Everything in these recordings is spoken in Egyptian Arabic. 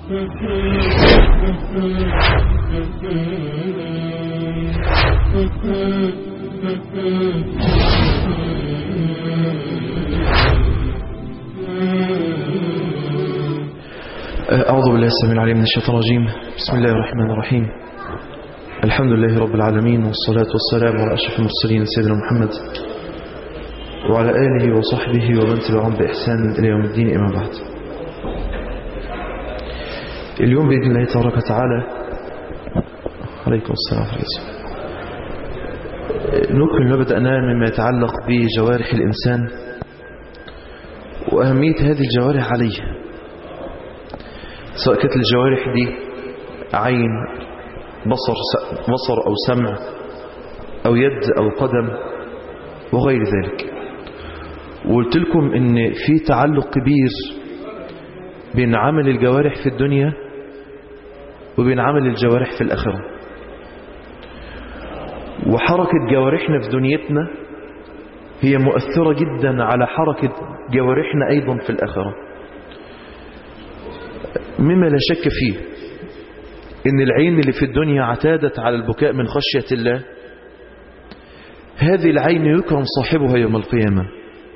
أعوذ بالله السميع العليم من الشيطان الرجيم بسم الله الرحمن الرحيم الحمد لله رب العالمين والصلاة والسلام على أشرف المرسلين سيدنا محمد وعلى آله وصحبه ومن تبعهم بإحسان إلى يوم الدين إما بعد اليوم بإذن الله تبارك وتعالى عليكم السلام عليكم نكمل ما بدأناه مما يتعلق بجوارح الإنسان وأهمية هذه الجوارح عليه سواء كانت الجوارح دي عين بصر بصر أو سمع أو يد أو قدم وغير ذلك وقلت لكم ان في تعلق كبير بين عمل الجوارح في الدنيا وبين عمل الجوارح في الآخرة وحركة جوارحنا في دنيتنا هي مؤثرة جدا على حركة جوارحنا أيضا في الآخرة مما لا شك فيه ان العين اللي في الدنيا اعتادت على البكاء من خشية الله هذه العين يكرم صاحبها يوم القيامة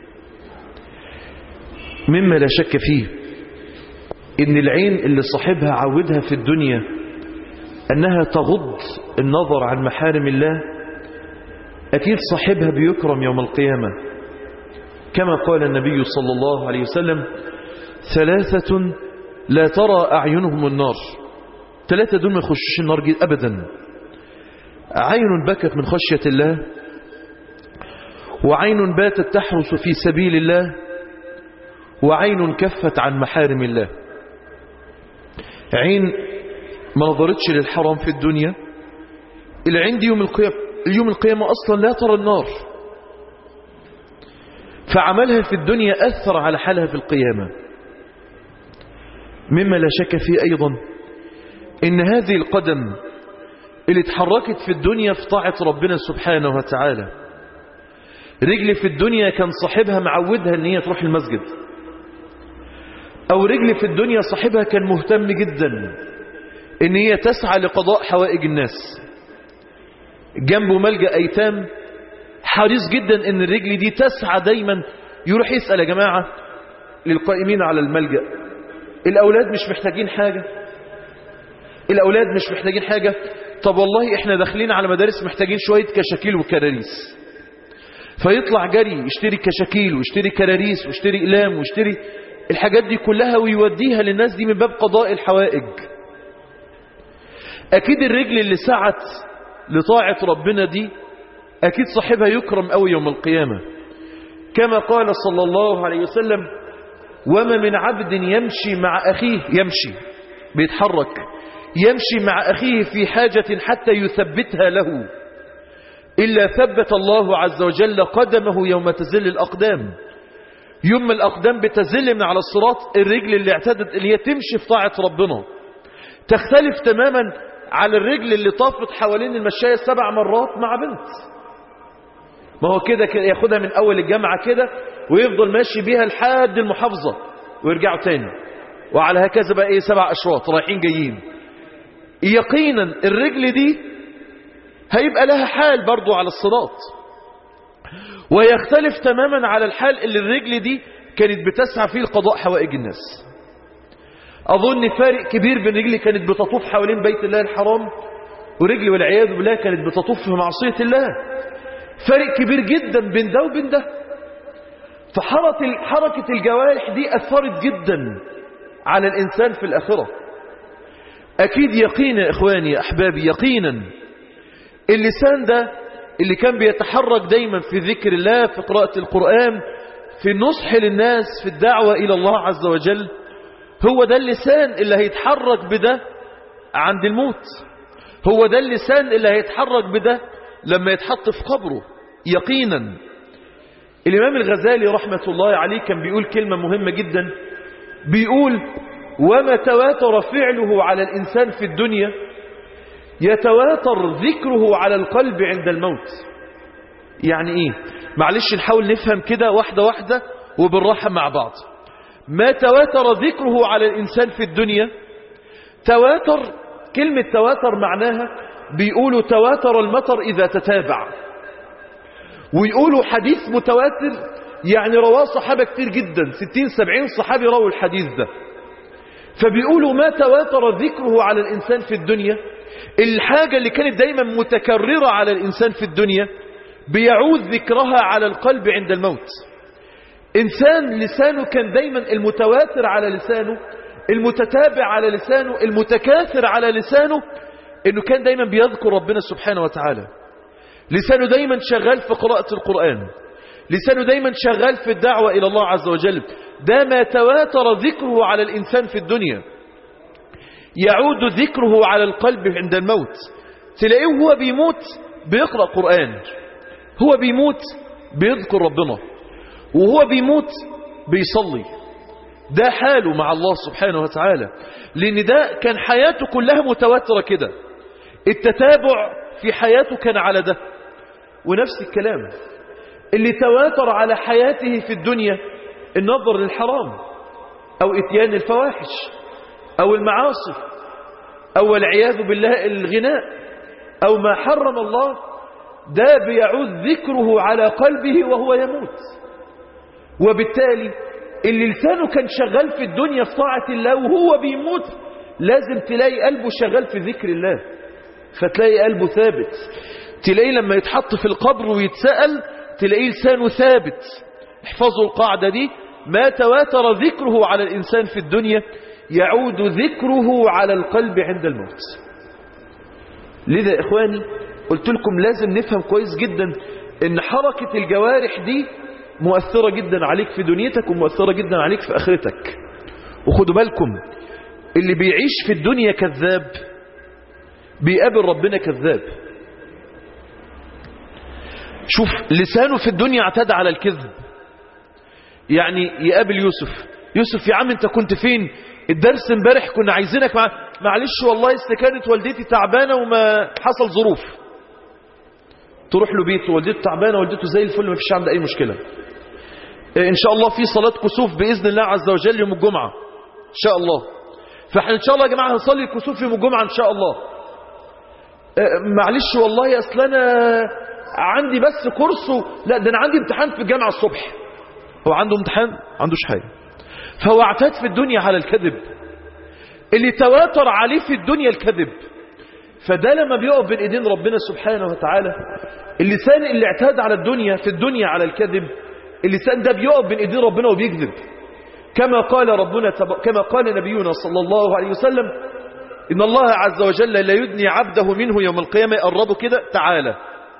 مما لا شك فيه ان العين اللي صاحبها عودها في الدنيا انها تغض النظر عن محارم الله اكيد صاحبها بيكرم يوم القيامة كما قال النبي صلى الله عليه وسلم ثلاثة لا ترى أعينهم النار ثلاثة دول ما يخشوش النار أبدا عين بكت من خشية الله وعين باتت تحرس في سبيل الله وعين كفت عن محارم الله عين ما نظرتش للحرام في الدنيا العين دي يوم القيامة, اليوم القيامة أصلا لا ترى النار فعملها في الدنيا أثر على حالها في القيامة مما لا شك فيه أيضا إن هذه القدم اللي اتحركت في الدنيا في طاعة ربنا سبحانه وتعالى رجل في الدنيا كان صاحبها معودها ان هي تروح المسجد او رجل في الدنيا صاحبها كان مهتم جدا ان هي تسعى لقضاء حوائج الناس جنبه ملجأ ايتام حريص جدا ان الرجل دي تسعى دايما يروح يسأل يا جماعة للقائمين على الملجأ الأولاد مش محتاجين حاجة الأولاد مش محتاجين حاجة طب والله احنا داخلين على مدارس محتاجين شوية كشاكيل وكراريس فيطلع جري يشتري كشاكيل ويشتري كراريس ويشتري إقلام ويشتري الحاجات دي كلها ويوديها للناس دي من باب قضاء الحوائج أكيد الرجل اللي سعت لطاعة ربنا دي أكيد صاحبها يكرم أوي يوم القيامة كما قال صلى الله عليه وسلم وما من عبد يمشي مع أخيه يمشي بيتحرك يمشي مع أخيه في حاجة حتى يثبتها له إلا ثبت الله عز وجل قدمه يوم تزل الأقدام يوم الأقدام بتزل من على الصراط الرجل اللي اعتادت اللي هي تمشي في طاعة ربنا تختلف تماما على الرجل اللي طافت حوالين المشاية سبع مرات مع بنت ما هو كده كده ياخدها من أول الجامعة كده ويفضل ماشي بيها لحد المحافظة ويرجعوا تاني وعلى هكذا بقى ايه سبع أشواط رايحين جايين يقينا الرجل دي هيبقى لها حال برضو على الصراط ويختلف تماما على الحال اللي الرجل دي كانت بتسعى فيه لقضاء حوائج الناس أظن فارق كبير بين رجلي كانت بتطوف حوالين بيت الله الحرام ورجلي والعياذ بالله كانت بتطوف في معصية الله فارق كبير جدا بين ده وبين ده فحركة الجوارح دي أثرت جدا على الإنسان في الآخرة أكيد يقينا يا إخواني يا أحبابي يقينا اللسان ده اللي كان بيتحرك دايما في ذكر الله في قراءة القرآن في النصح للناس في الدعوة إلى الله عز وجل هو ده اللسان اللي هيتحرك بده عند الموت هو ده اللسان اللي هيتحرك بده لما يتحط في قبره يقينا الإمام الغزالي رحمة الله عليه كان بيقول كلمة مهمة جدا بيقول وما تواتر فعله على الإنسان في الدنيا يتواتر ذكره على القلب عند الموت يعني ايه معلش نحاول نفهم كده واحدة واحدة وبالراحة مع بعض ما تواتر ذكره على الإنسان في الدنيا تواتر كلمة تواتر معناها بيقولوا تواتر المطر إذا تتابع ويقولوا حديث متواتر يعني رواه صحابة كتير جدا 60 70 صحابي رووا الحديث ده فبيقولوا ما تواتر ذكره على الإنسان في الدنيا الحاجة اللي كانت دايما متكررة على الإنسان في الدنيا بيعود ذكرها على القلب عند الموت إنسان لسانه كان دايما المتواتر على لسانه المتتابع على لسانه المتكاثر على لسانه إنه كان دايما بيذكر ربنا سبحانه وتعالى لسانه دايما شغال في قراءة القرآن لسانه دايما شغال في الدعوة إلى الله عز وجل ده ما تواتر ذكره على الإنسان في الدنيا يعود ذكره على القلب عند الموت تلاقيه هو بيموت بيقرأ قرآن هو بيموت بيذكر ربنا وهو بيموت بيصلي ده حاله مع الله سبحانه وتعالى لأن ده كان حياته كلها متواترة كده التتابع في حياته كان على ده ونفس الكلام اللي تواتر على حياته في الدنيا النظر للحرام أو اتيان الفواحش أو المعاصي أو والعياذ بالله الغناء أو ما حرم الله ده بيعود ذكره على قلبه وهو يموت وبالتالي اللي لسانه كان شغال في الدنيا في طاعة الله وهو بيموت لازم تلاقي قلبه شغال في ذكر الله فتلاقي قلبه ثابت تلاقيه لما يتحط في القبر ويتسأل تلاقيه لسانه ثابت احفظوا القاعدة دي ما تواتر ذكره على الإنسان في الدنيا يعود ذكره على القلب عند الموت لذا يا إخواني قلت لكم لازم نفهم كويس جدا ان حركة الجوارح دي مؤثرة جدا عليك في دنيتك ومؤثرة جدا عليك في آخرتك وخدوا بالكم اللي بيعيش في الدنيا كذاب بيقابل ربنا كذاب شوف لسانه في الدنيا اعتاد على الكذب يعني يقابل يوسف يوسف يا عم انت كنت فين الدرس امبارح كنا عايزينك مع... معلش والله اصل كانت والدتي تعبانه وما حصل ظروف تروح له بيته والدته تعبانه والدته زي الفل ما فيش عنده اي مشكله ان شاء الله في صلاه كسوف باذن الله عز وجل يوم الجمعه ان شاء الله فاحنا ان شاء الله يا جماعه هنصلي الكسوف يوم الجمعه ان شاء الله معلش والله اصل انا عندي بس كورس لا ده انا عندي امتحان في الجامعه الصبح هو عنده امتحان ما عندوش حاجه فهو اعتاد في الدنيا على الكذب اللي تواتر عليه في الدنيا الكذب فده لما بيقف بين ايدين ربنا سبحانه وتعالى اللسان اللي اعتاد على الدنيا في الدنيا على الكذب اللسان ده بيقف بين ايدين ربنا وبيكذب كما قال ربنا تب... كما قال نبينا صلى الله عليه وسلم ان الله عز وجل لا يدني عبده منه يوم القيامه يقربه كده تعالى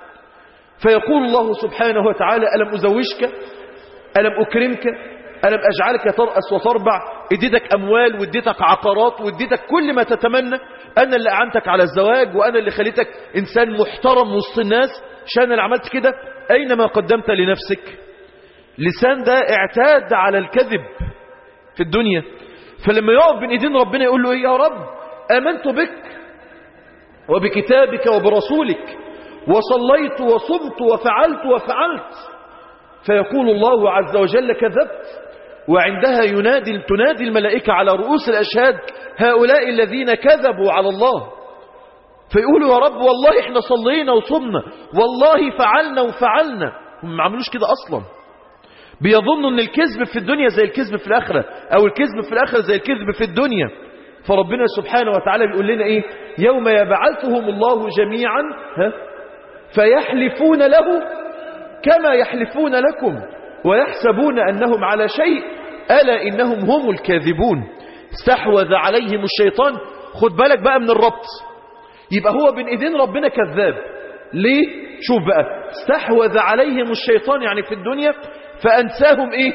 فيقول الله سبحانه وتعالى ألم أزوجك ألم أكرمك ألم أجعلك ترأس وتربع اديتك أموال واديتك عقارات واديتك كل ما تتمنى أنا اللي أعنتك على الزواج وأنا اللي خليتك إنسان محترم وسط الناس عشان اللي عملت كده أينما قدمت لنفسك لسان ده اعتاد على الكذب في الدنيا فلما يقف بين ايدين ربنا يقول له ايه يا رب آمنت بك وبكتابك وبرسولك وصليت وصمت وفعلت وفعلت فيقول الله عز وجل كذبت وعندها ينادي تنادي الملائكة على رؤوس الأشهاد هؤلاء الذين كذبوا على الله فيقولوا يا رب والله احنا صلينا وصمنا والله فعلنا وفعلنا هم ما عملوش كده أصلا بيظنوا ان الكذب في الدنيا زي الكذب في الآخرة أو الكذب في الآخرة زي الكذب في الدنيا فربنا سبحانه وتعالى بيقول لنا إيه يوم يبعثهم الله جميعا ها فيحلفون له كما يحلفون لكم ويحسبون أنهم على شيء ألا إنهم هم الكاذبون استحوذ عليهم الشيطان خد بالك بقى من الربط يبقى هو بين ايدين ربنا كذاب ليه شوف بقى استحوذ عليهم الشيطان يعني في الدنيا فأنساهم ايه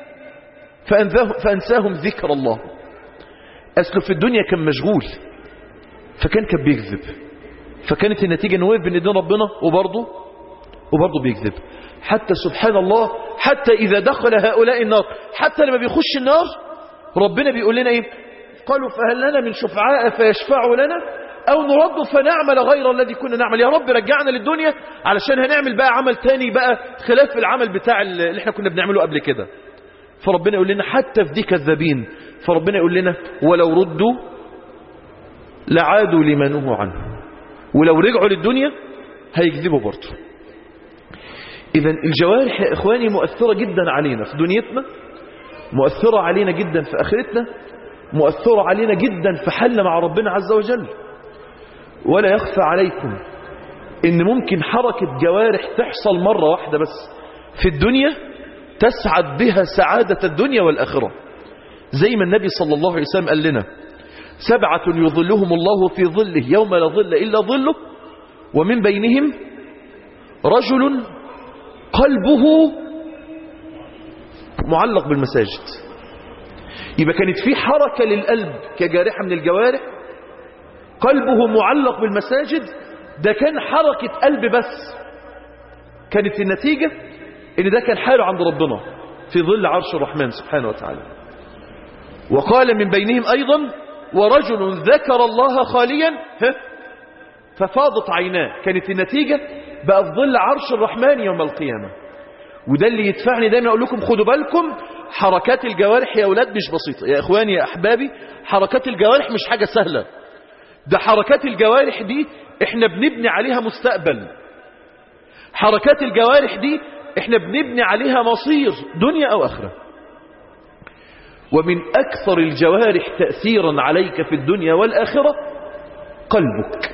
فأنساهم ذكر الله أصله في الدنيا كان مشغول فكان كان بيكذب فكانت النتيجة انه وقف بين ايدين ربنا وبرضه وبرضه بيكذب حتى سبحان الله حتى إذا دخل هؤلاء النار حتى لما بيخش النار ربنا بيقول لنا ايه قالوا فهل لنا من شفعاء فيشفعوا لنا او نرد فنعمل غير الذي كنا نعمل يا رب رجعنا للدنيا علشان هنعمل بقى عمل تاني بقى خلاف العمل بتاع اللي احنا كنا بنعمله قبل كده فربنا يقول لنا حتى في دي كذابين فربنا يقول لنا ولو ردوا لعادوا لما نهوا عنه ولو رجعوا للدنيا هيكذبوا برضه إذا الجوارح يا إخواني مؤثرة جدا علينا في دنيتنا مؤثرة علينا جدا في آخرتنا مؤثرة علينا جدا في حل مع ربنا عز وجل ولا يخفى عليكم إن ممكن حركة جوارح تحصل مرة واحدة بس في الدنيا تسعد بها سعادة الدنيا والآخرة زي ما النبي صلى الله عليه وسلم قال لنا سبعة يظلهم الله في ظله يوم لا ظل إلا ظله ومن بينهم رجل قلبه معلق بالمساجد يبقى كانت في حركة للقلب كجارحة من الجوارح قلبه معلق بالمساجد ده كان حركة قلب بس كانت النتيجة ان ده كان حاله عند ربنا في ظل عرش الرحمن سبحانه وتعالى وقال من بينهم أيضا ورجل ذكر الله خاليا ففاضت عيناه كانت النتيجة بقى في ظل عرش الرحمن يوم القيامة وده اللي يدفعني دايما أقول لكم خدوا بالكم حركات الجوارح يا أولاد مش بسيطة يا إخواني يا أحبابي حركات الجوارح مش حاجة سهلة ده حركات الجوارح دي احنا بنبني عليها مستقبل حركات الجوارح دي احنا بنبني عليها مصير دنيا أو آخرة ومن أكثر الجوارح تأثيرا عليك في الدنيا والآخرة قلبك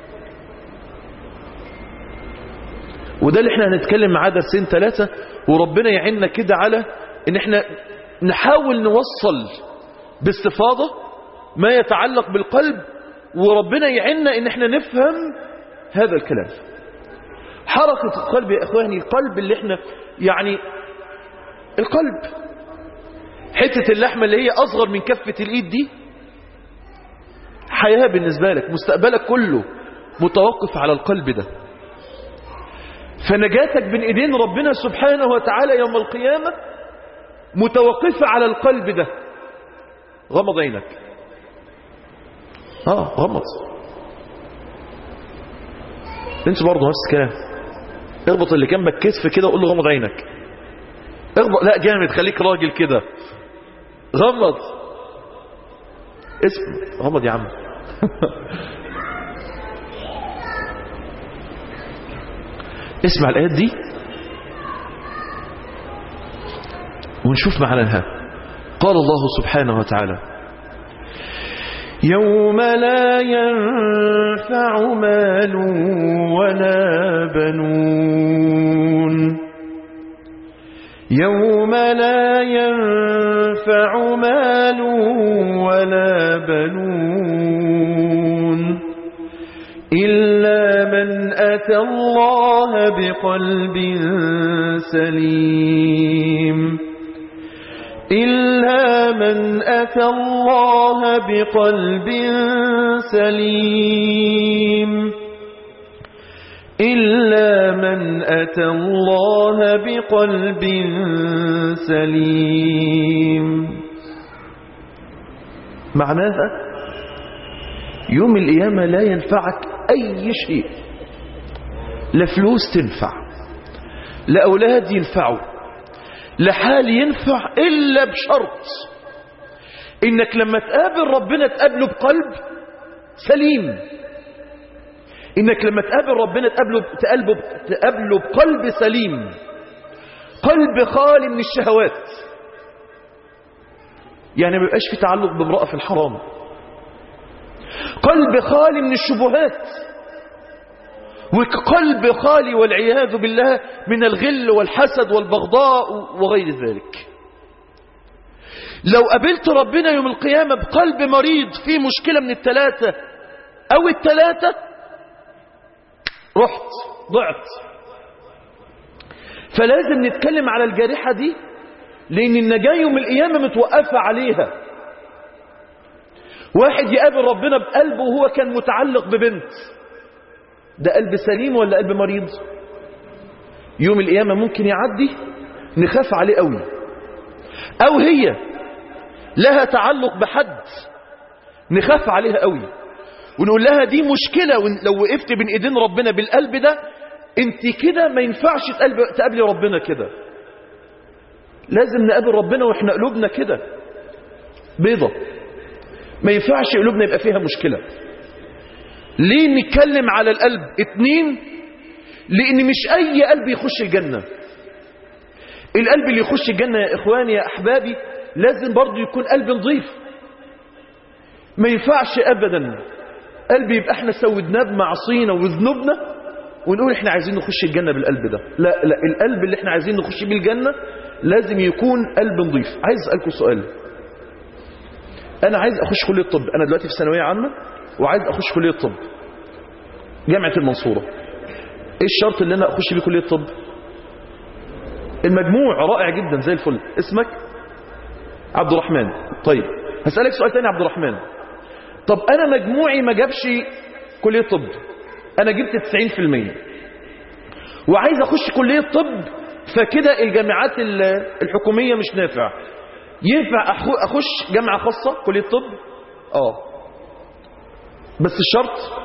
وده اللي احنا هنتكلم معاه درسين ثلاثة وربنا يعيننا كده على ان احنا نحاول نوصل باستفاضة ما يتعلق بالقلب وربنا يعيننا ان احنا نفهم هذا الكلام حركة القلب يا اخواني القلب اللي احنا يعني القلب حتة اللحمة اللي هي اصغر من كفة الايد دي حياة بالنسبة لك مستقبلك كله متوقف على القلب ده فنجاتك بين ايدين ربنا سبحانه وتعالى يوم القيامة متوقفة على القلب ده غمض عينك اه غمض انت برضه نفس الكلام اربط اللي جنبك كتف كده وقول له غمض عينك اربط لا جامد خليك راجل كده غمض اسم غمض يا عم اسمع الآيات دي ونشوف معناها قال الله سبحانه وتعالى يوم لا ينفع مال ولا بنون يوم لا ينفع مال ولا بنون إلا من أتى الله بقلب سليم إلا من أتى الله بقلب سليم إلا من أتى الله بقلب سليم معناها يوم القيامة لا ينفعك أي شيء لا فلوس تنفع لا أولاد ينفعوا لا حال ينفع إلا بشرط إنك لما تقابل ربنا تقابله بقلب سليم إنك لما تقابل ربنا تقابله, تقابله, تقابله بقلب سليم قلب خالي من الشهوات يعني ما يبقاش في تعلق بامرأة في الحرام قلب خالي من الشبهات وقلب خالي والعياذ بالله من الغل والحسد والبغضاء وغير ذلك لو قابلت ربنا يوم القيامة بقلب مريض فيه مشكلة من الثلاثة أو الثلاثة رحت ضعت فلازم نتكلم على الجارحة دي لأن النجاة يوم القيامة متوقفة عليها واحد يقابل ربنا بقلبه وهو كان متعلق ببنت ده قلب سليم ولا قلب مريض يوم القيامة ممكن يعدي نخاف عليه قوي أو هي لها تعلق بحد نخاف عليها قوي ونقول لها دي مشكلة لو وقفت بين ايدين ربنا بالقلب ده انت كده ما ينفعش تقابلي ربنا كده لازم نقابل ربنا واحنا قلوبنا كده بيضة ما ينفعش قلوبنا يبقى فيها مشكلة ليه نتكلم على القلب اتنين لان مش اي قلب يخش الجنة القلب اللي يخش الجنة يا اخواني يا احبابي لازم برضو يكون قلب نظيف ما ينفعش ابدا قلب يبقى احنا سودناه بمعصينا وذنوبنا ونقول احنا عايزين نخش الجنة بالقلب ده لا لا القلب اللي احنا عايزين نخش بيه الجنة لازم يكون قلب نظيف عايز اسالكم سؤال انا عايز اخش كليه الطب انا دلوقتي في ثانويه عامه وعايز اخش كليه الطب جامعه المنصوره ايه الشرط اللي انا اخش بيه كليه الطب المجموع رائع جدا زي الفل اسمك عبد الرحمن طيب هسالك سؤال تاني يا عبد الرحمن طب انا مجموعي ما جابش كليه طب انا جبت 90% وعايز اخش كليه طب فكده الجامعات الحكوميه مش نافع ينفع اخش جامعه خاصه كليه طب اه بس الشرط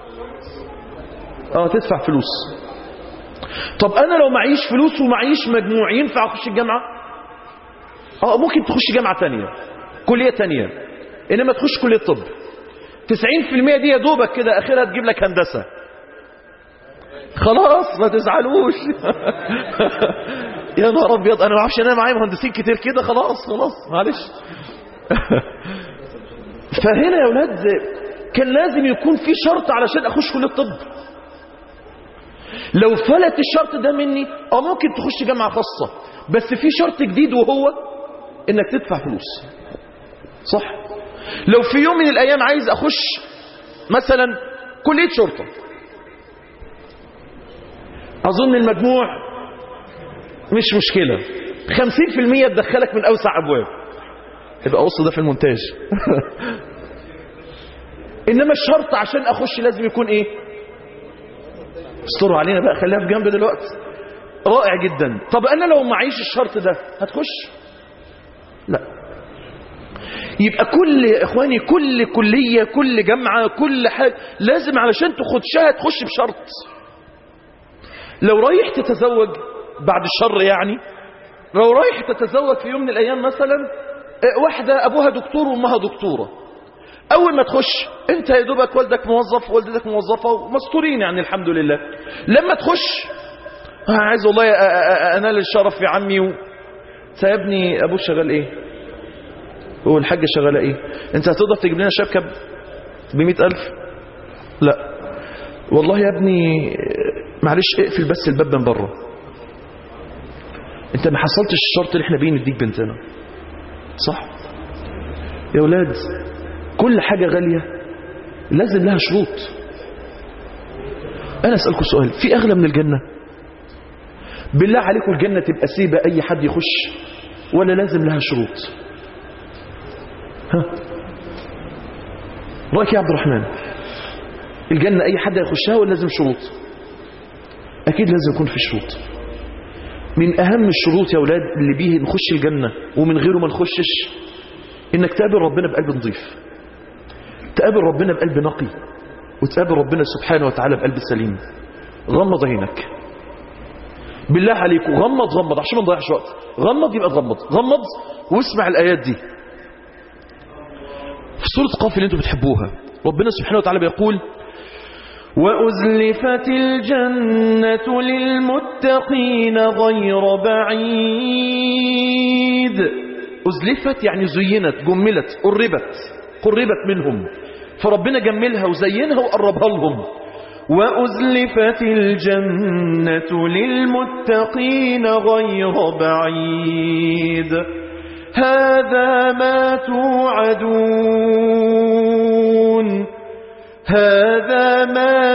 اه تدفع فلوس طب انا لو معيش فلوس ومعيش مجموع ينفع اخش الجامعه اه ممكن تخش جامعه تانية كليه تانية انما تخش كليه طب 90% دي يا دوبك كده اخرها تجيب لك هندسه خلاص ما تزعلوش يا نهار ابيض انا ما اعرفش انا معايا مهندسين كتير كده خلاص خلاص معلش فهنا يا اولاد كان لازم يكون في شرط علشان اخش كليه الطب لو فلت الشرط ده مني اه ممكن تخش جامعه خاصه بس في شرط جديد وهو انك تدفع فلوس صح لو في يوم من الايام عايز اخش مثلا كليه شرطه اظن المجموع مش مشكله 50% تدخلك من اوسع ابواب يبقى قص ده في المونتاج انما الشرط عشان اخش لازم يكون ايه استروا علينا بقى خليها في جنب دلوقتي رائع جدا طب انا لو معيش الشرط ده هتخش لا يبقى كل يا اخواني كل كليه كل جامعه كل حاجه لازم علشان تخشها تخش بشرط لو رايح تتزوج بعد الشر يعني لو رايح تتزوج في يوم من الايام مثلا واحده ابوها دكتور وامها دكتوره اول ما تخش انت يا دوبك والدك موظف والدتك موظفه ومستورين يعني الحمد لله لما تخش عايز والله انال الشرف في عمي و... سيبني ابوه شغال ايه والحاجه شغاله ايه انت هتقدر تجيب لنا شبكه ب ألف لا والله يا ابني معلش اقفل بس الباب من بره انت ما حصلتش الشرط اللي احنا بيه نديك بنتنا صح يا ولاد كل حاجة غالية لازم لها شروط انا اسألكم سؤال في اغلى من الجنة بالله عليكم الجنة تبقى سيبة اي حد يخش ولا لازم لها شروط ها رأيك يا عبد الرحمن الجنة اي حد يخشها ولا لازم شروط اكيد لازم يكون في شروط من اهم الشروط يا اولاد اللي بيه نخش الجنة ومن غيره ما نخشش انك تقابل ربنا بقلب نظيف تقابل ربنا بقلب نقي وتقابل ربنا سبحانه وتعالى بقلب سليم غمض عينك بالله عليك غمض غمض عشان ما نضيعش وقت غمض يبقى تغمض غمض واسمع الايات دي في سوره قاف اللي انتم بتحبوها ربنا سبحانه وتعالى بيقول وأزلفت الجنة للمتقين غير بعيد أزلفت يعني زينت جملت قربت قربت منهم فربنا جملها وزينها وقربها لهم وأزلفت الجنة للمتقين غير بعيد هذا ما توعدون هذا ما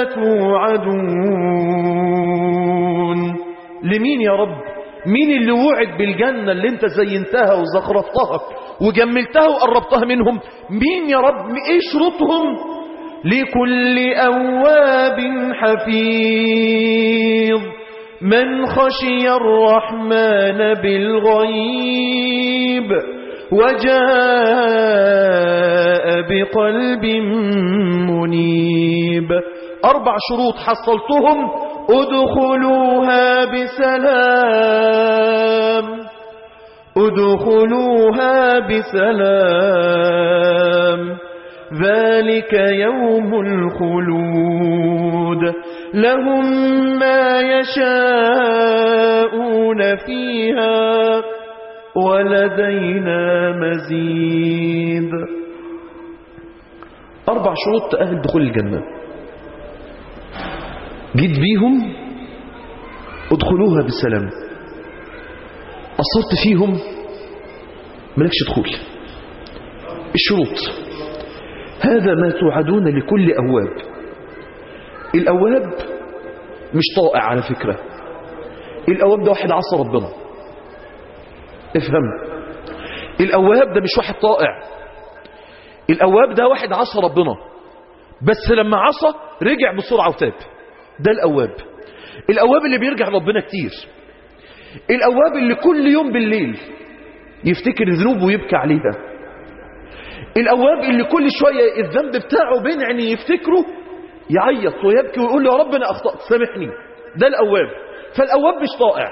توعدون لمين يا رب مين اللي وعد بالجنة اللي انت زينتها وزخرفتها وجملتها وقربتها منهم مين يا رب ايه شروطهم لكل أواب حفيظ من خشي الرحمن بالغيب وجاء بقلب منيب أربع شروط حصلتهم ادخلوها بسلام ادخلوها بسلام ذلك يوم الخلود لهم ما يشاءون فيها ولدينا مزيد أربع شروط تأهل دخول الجنة جيت بيهم ادخلوها بسلام قصرت فيهم ملكش دخول الشروط هذا ما توعدون لكل أواب الأواب مش طائع على فكرة الأواب ده واحد عصى ربنا افهم الأواب ده مش واحد طائع الأواب ده واحد عصى ربنا بس لما عصى رجع بسرعة وتاب ده الأواب الأواب اللي بيرجع ربنا كتير الأواب اللي كل يوم بالليل يفتكر ذنوبه ويبكي عليها الأواب اللي كل شوية الذنب بتاعه بين عينيه يفتكره يعيط ويبكي ويقول له يا رب أنا أخطأت سامحني ده الأواب فالأواب مش طائع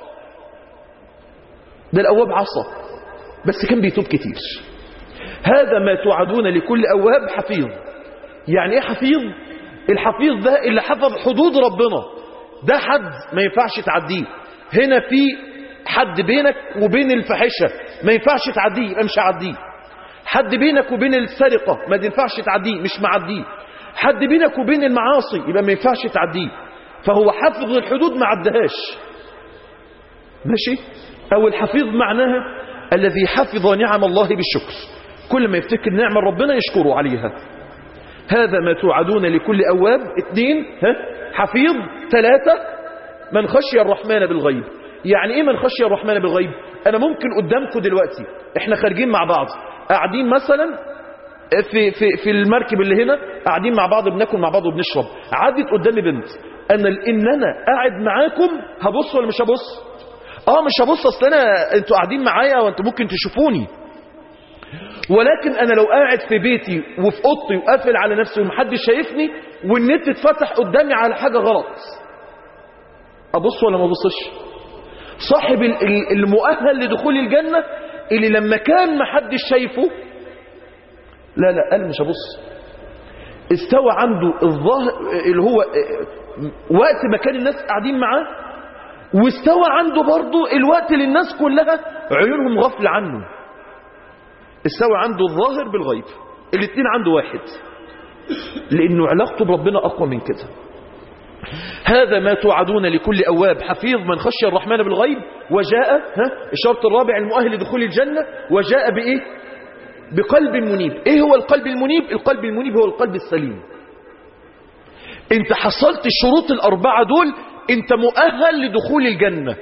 ده الأواب عصى بس كان بيتوب كتير هذا ما توعدون لكل أواب حفيظ يعني ايه حفيظ الحفيظ ده اللي حفظ حدود ربنا ده حد ما ينفعش تعديه هنا في حد بينك وبين الفحشة ما ينفعش تعديه يبقى مش هعديه حد بينك وبين السرقة ما ينفعش تعديه مش معديه حد بينك وبين المعاصي يبقى ما ينفعش تعديه فهو حفظ الحدود ما عدهاش ماشي أو الحفيظ معناها الذي حفظ نعم الله بالشكر كل ما يفتكر نعم ربنا يشكره عليها هذا ما توعدون لكل أواب اثنين ها حفيظ ثلاثة من خشي الرحمن بالغيب يعني ايه من خشي الرحمن بالغيب انا ممكن قدامكم دلوقتي احنا خارجين مع بعض قاعدين مثلا في, في, في المركب اللي هنا قاعدين مع بعض بناكل مع بعض وبنشرب عدت قدامي بنت انا ان انا قاعد معاكم هبص ولا مش هبص اه مش هبص اصل انا انتوا قاعدين معايا وانتوا ممكن تشوفوني ولكن انا لو قاعد في بيتي وفي اوضتي وقافل على نفسي ومحدش شايفني والنت اتفتح قدامي على حاجه غلط ابص ولا ما ابصش صاحب المؤهل لدخول الجنه اللي لما كان محدش شايفه لا لا قال مش هبص استوى عنده الظاهر اللي هو وقت ما كان الناس قاعدين معاه واستوى عنده برضه الوقت اللي الناس كلها عيونهم غفل عنه استوى عنده الظاهر بالغيب الاثنين عنده واحد لانه علاقته بربنا اقوى من كده هذا ما توعدون لكل أواب حفيظ من خشي الرحمن بالغيب وجاء ها الشرط الرابع المؤهل لدخول الجنة وجاء بإيه بقلب منيب إيه هو القلب المنيب القلب المنيب هو القلب السليم انت حصلت الشروط الأربعة دول انت مؤهل لدخول الجنة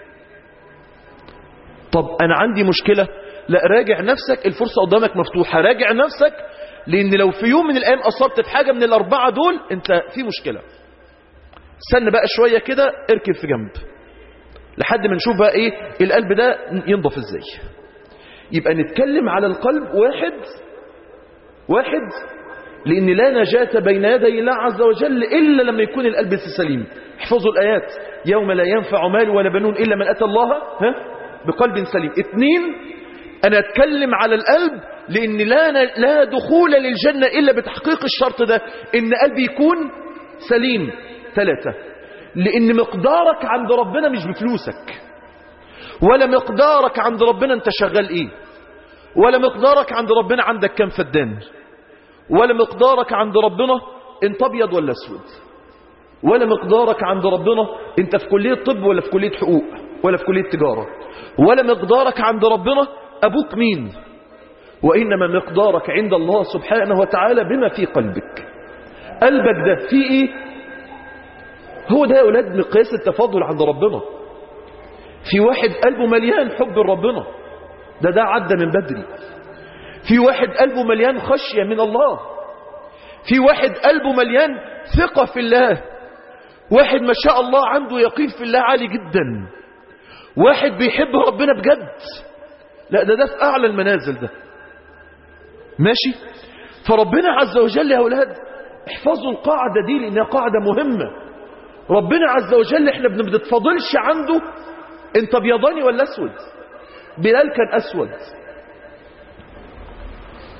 طب أنا عندي مشكلة لا راجع نفسك الفرصة قدامك مفتوحة راجع نفسك لأن لو في يوم من الأيام أصبت في حاجة من الأربعة دول انت في مشكلة استنى بقى شوية كده اركب في جنب لحد ما نشوف بقى ايه القلب ده ينضف ازاي يبقى نتكلم على القلب واحد واحد لان لا نجاة بين يدي الله عز وجل الا لما يكون القلب سليم احفظوا الايات يوم لا ينفع مال ولا بنون الا من اتى الله ها بقلب سليم اثنين انا اتكلم على القلب لان لا لا دخول للجنة الا بتحقيق الشرط ده ان قلبي يكون سليم ثلاثة لأن مقدارك عند ربنا مش بفلوسك ولا مقدارك عند ربنا انت شغال ايه ولا مقدارك عند ربنا عندك كم فدان ولا مقدارك عند ربنا انت ابيض ولا اسود ولا مقدارك عند ربنا انت في كلية طب ولا في كلية حقوق ولا في كلية تجارة ولا مقدارك عند ربنا ابوك مين وانما مقدارك عند الله سبحانه وتعالى بما في قلبك قلبك ده فيه ايه هو ده يا أولاد مقياس التفضل عند ربنا في واحد قلبه مليان حب ربنا ده ده عدى من بدري في واحد قلبه مليان خشية من الله في واحد قلبه مليان ثقة في الله واحد ما شاء الله عنده يقين في الله عالي جدا واحد بيحب ربنا بجد لا ده ده في أعلى المنازل ده ماشي فربنا عز وجل يا أولاد احفظوا القاعدة دي لأنها قاعدة مهمة ربنا عز وجل احنا ما بنتفاضلش عنده انت ابيضاني ولا اسود بلال كان اسود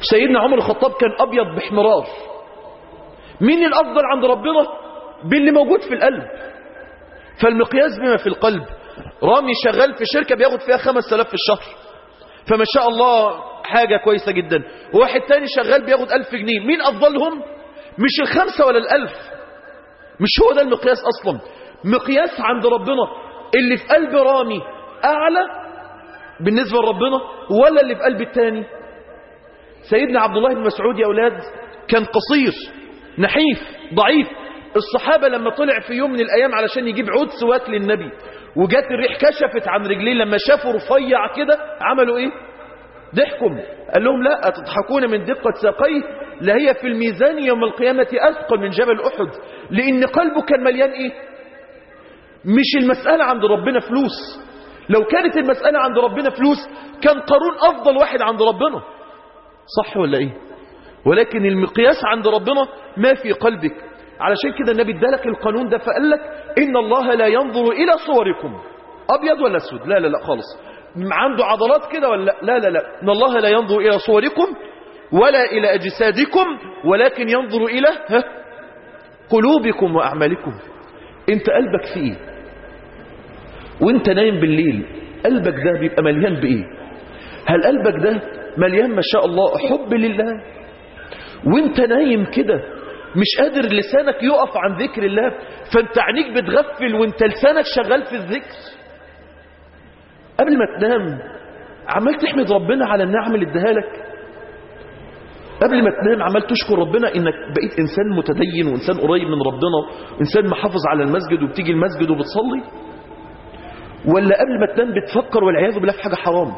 سيدنا عمر الخطاب كان أبيض بحمرار مين الأفضل عند ربنا باللي موجود في القلب فالمقياس بما في القلب رامي شغال في شركة بياخد فيها خمس آلاف في الشهر فما شاء الله حاجة كويسة جدا واحد تاني شغال بياخد ألف جنيه مين أفضلهم مش الخمسة ولا الألف مش هو ده المقياس أصلا مقياس عند ربنا اللي في قلب رامي أعلى بالنسبة لربنا ولا اللي في قلب التاني سيدنا عبد الله بن مسعود يا أولاد كان قصير نحيف ضعيف الصحابة لما طلع في يوم من الأيام علشان يجيب عود سواك للنبي وجات الريح كشفت عن رجليه لما شافوا رفيع كده عملوا ايه ضحكم قال لهم لا تضحكون من دقة ساقيه لا هي في الميزان يوم القيامة أثقل من جبل أحد لأن قلبه كان مليان إيه مش المسألة عند ربنا فلوس لو كانت المسألة عند ربنا فلوس كان قارون أفضل واحد عند ربنا صح ولا إيه ولكن المقياس عند ربنا ما في قلبك علشان كده النبي ادالك القانون ده فقال لك إن الله لا ينظر إلى صوركم أبيض ولا أسود لا لا لا خالص عنده عضلات كده ولا لا لا لا, لا. إن الله لا ينظر إلى صوركم ولا إلى أجسادكم ولكن ينظر إلى ها قلوبكم وأعمالكم أنت قلبك في إيه وانت نايم بالليل قلبك ده بيبقى مليان بإيه هل قلبك ده مليان ما شاء الله حب لله وانت نايم كده مش قادر لسانك يقف عن ذكر الله فانت عينيك بتغفل وانت لسانك شغال في الذكر قبل ما تنام عمال تحمد ربنا على النعم اللي اداها لك قبل ما تنام عمال تشكر ربنا انك بقيت انسان متدين وانسان قريب من ربنا وانسان محافظ على المسجد وبتيجي المسجد وبتصلي ولا قبل ما تنام بتفكر والعياذ بالله في حاجه حرام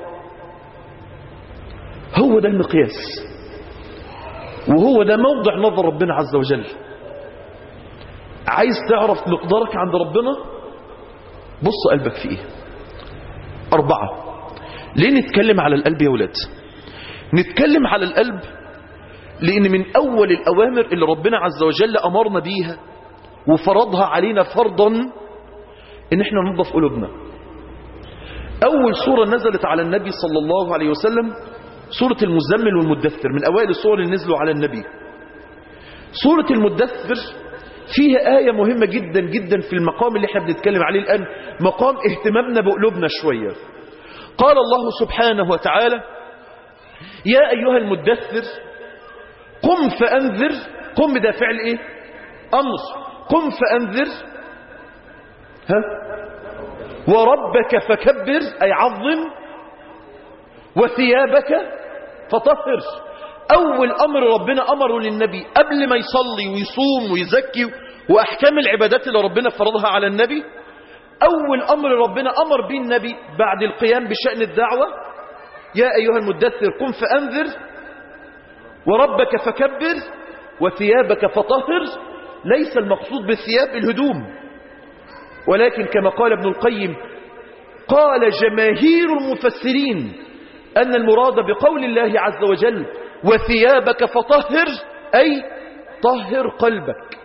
هو ده المقياس وهو ده موضع نظر ربنا عز وجل عايز تعرف مقدارك عند ربنا بص قلبك في ايه أربعة ليه نتكلم على القلب يا ولاد نتكلم على القلب لأن من أول الأوامر اللي ربنا عز وجل أمرنا بيها وفرضها علينا فرضا إن احنا ننظف قلوبنا أول سورة نزلت على النبي صلى الله عليه وسلم سورة المزمل والمدثر من أوائل السور اللي نزلوا على النبي سورة المدثر فيها آية مهمة جدا جدا في المقام اللي احنا بنتكلم عليه الآن مقام اهتمامنا بقلوبنا شوية قال الله سبحانه وتعالى يا أيها المدثر قم فأنذر قم ده فعل ايه أمر قم فأنذر ها وربك فكبر أي عظم وثيابك فطهر أول أمر ربنا أمره للنبي قبل ما يصلي ويصوم ويزكي وأحكام العبادات اللي ربنا فرضها على النبي أول أمر ربنا أمر به النبي بعد القيام بشأن الدعوة يا أيها المدثر قم فأنذر وربك فكبر وثيابك فطهر ليس المقصود بالثياب الهدوم ولكن كما قال ابن القيم قال جماهير المفسرين أن المراد بقول الله عز وجل وثيابك فطهر أي طهر قلبك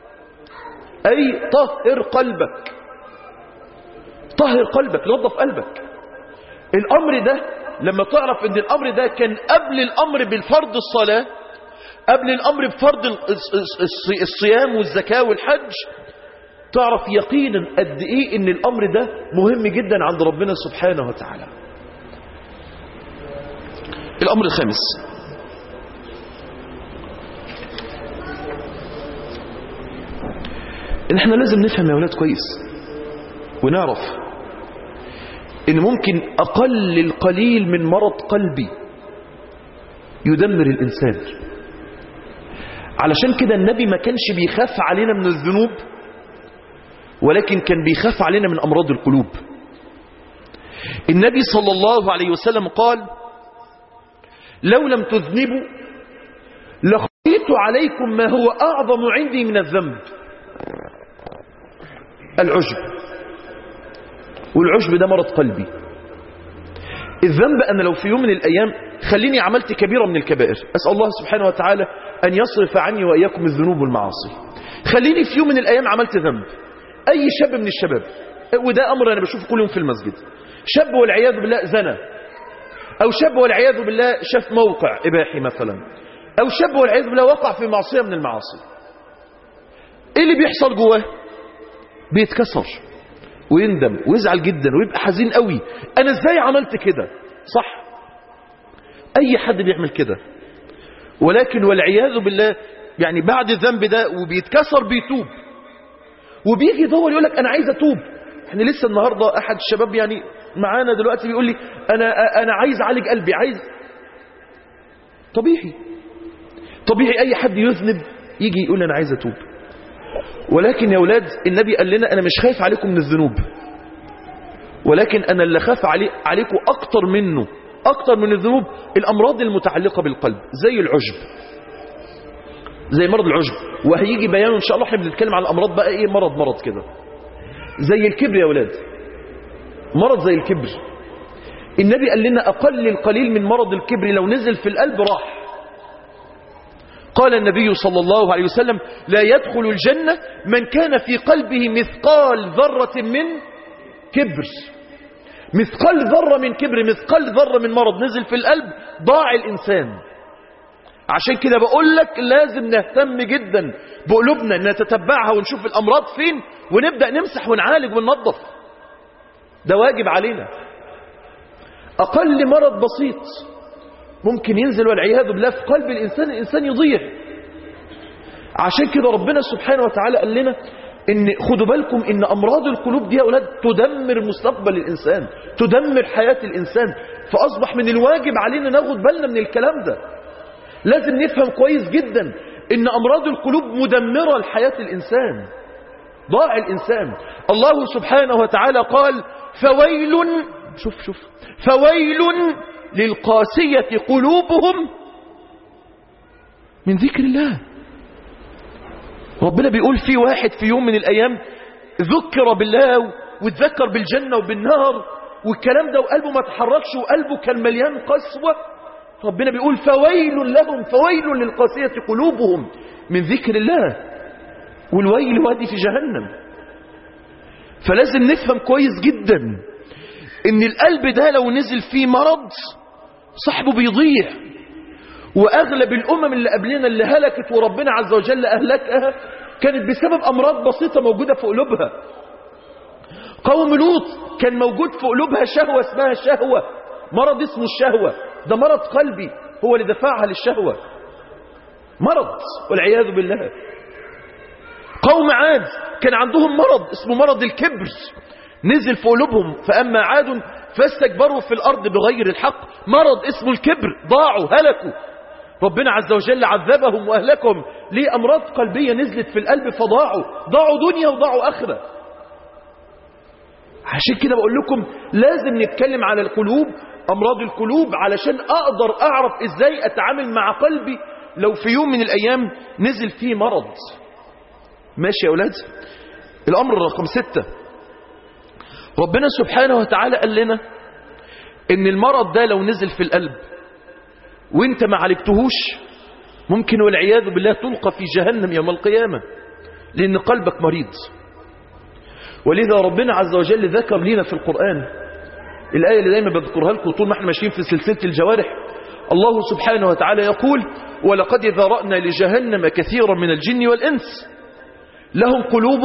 أي طهر قلبك طهر قلبك نظف قلبك الأمر ده لما تعرف ان الأمر ده كان قبل الأمر بالفرض الصلاة قبل الأمر بفرض الصيام والزكاة والحج تعرف يقينا قد ايه ان الأمر ده مهم جدا عند ربنا سبحانه وتعالى الأمر الخامس ان احنا لازم نفهم يا ولاد كويس ونعرف ان ممكن اقل القليل من مرض قلبي يدمر الانسان علشان كده النبي ما كانش بيخاف علينا من الذنوب ولكن كان بيخاف علينا من امراض القلوب النبي صلى الله عليه وسلم قال لو لم تذنبوا لخيت عليكم ما هو اعظم عندي من الذنب العجب والعجب ده مرض قلبي الذنب أنا لو في يوم من الأيام خليني عملت كبيرة من الكبائر أسأل الله سبحانه وتعالى أن يصرف عني وإياكم الذنوب والمعاصي خليني في يوم من الأيام عملت ذنب أي شاب من الشباب وده أمر أنا بشوفه كل يوم في المسجد شاب والعياذ بالله زنى أو شاب والعياذ بالله شاف موقع إباحي مثلا أو شاب والعياذ بالله وقع في معصية من المعاصي إيه اللي بيحصل جواه بيتكسر ويندم ويزعل جدا ويبقى حزين قوي أنا إزاي عملت كده صح أي حد بيعمل كده ولكن والعياذ بالله يعني بعد الذنب ده وبيتكسر بيتوب وبيجي يدور يقول لك أنا عايز أتوب احنا لسه النهاردة أحد الشباب يعني معانا دلوقتي بيقول لي أنا, أنا عايز أعالج قلبي عايز طبيعي طبيعي أي حد يذنب يجي يقول أنا عايز أتوب ولكن يا أولاد النبي قال لنا أنا مش خايف عليكم من الذنوب ولكن أنا اللي خاف علي عليكم أكتر منه أكتر من الذنوب الأمراض المتعلقة بالقلب زي العجب زي مرض العجب وهيجي بيان إن شاء الله احنا بنتكلم عن الأمراض بقى إيه مرض مرض كده زي الكبر يا أولاد مرض زي الكبر النبي قال لنا أقل القليل من مرض الكبر لو نزل في القلب راح قال النبي صلى الله عليه وسلم لا يدخل الجنة من كان في قلبه مثقال ذرة من كبر مثقال ذرة من كبر مثقال ذرة من مرض نزل في القلب ضاع الإنسان عشان كده بقول لك لازم نهتم جدا بقلوبنا نتتبعها ونشوف الأمراض فين ونبدأ نمسح ونعالج وننظف ده واجب علينا أقل مرض بسيط ممكن ينزل والعياذ بالله في قلب الإنسان الإنسان يضيع عشان كده ربنا سبحانه وتعالى قال لنا إن خدوا بالكم إن أمراض القلوب دي يا أولاد تدمر مستقبل الإنسان تدمر حياة الإنسان فأصبح من الواجب علينا ناخد بالنا من الكلام ده لازم نفهم كويس جدا إن أمراض القلوب مدمرة لحياة الإنسان ضاع الإنسان الله سبحانه وتعالى قال فويل شوف شوف فويل للقاسية قلوبهم من ذكر الله ربنا بيقول في واحد في يوم من الأيام ذكر بالله وتذكر بالجنة وبالنار والكلام ده وقلبه ما تحركش وقلبه كان مليان قسوة ربنا بيقول فويل لهم فويل للقاسية قلوبهم من ذكر الله والويل وادي في جهنم فلازم نفهم كويس جدا ان القلب ده لو نزل فيه مرض صاحبه بيضيع واغلب الامم اللي قبلنا اللي هلكت وربنا عز وجل اهلكها كانت بسبب امراض بسيطة موجودة في قلوبها قوم لوط كان موجود في قلوبها شهوة اسمها شهوة مرض اسمه الشهوة ده مرض قلبي هو اللي دفعها للشهوة مرض والعياذ بالله قوم عاد كان عندهم مرض اسمه مرض الكبر نزل في قلوبهم فأما عاد فاستكبروا في الأرض بغير الحق مرض اسمه الكبر ضاعوا هلكوا ربنا عز وجل عذبهم وأهلكهم ليه أمراض قلبية نزلت في القلب فضاعوا ضاعوا دنيا وضاعوا آخرة عشان كده بقول لكم لازم نتكلم على القلوب أمراض القلوب علشان أقدر أعرف إزاي أتعامل مع قلبي لو في يوم من الأيام نزل فيه مرض ماشي يا أولاد الأمر رقم ستة ربنا سبحانه وتعالى قال لنا إن المرض ده لو نزل في القلب وانت ما عالجتهوش ممكن والعياذ بالله تلقى في جهنم يوم القيامة لأن قلبك مريض ولذا ربنا عز وجل ذكر لنا في القرآن الآية اللي دايما بذكرها لكم طول ما احنا ماشيين في سلسلة الجوارح الله سبحانه وتعالى يقول ولقد ذرأنا لجهنم كثيرا من الجن والإنس لهم قلوب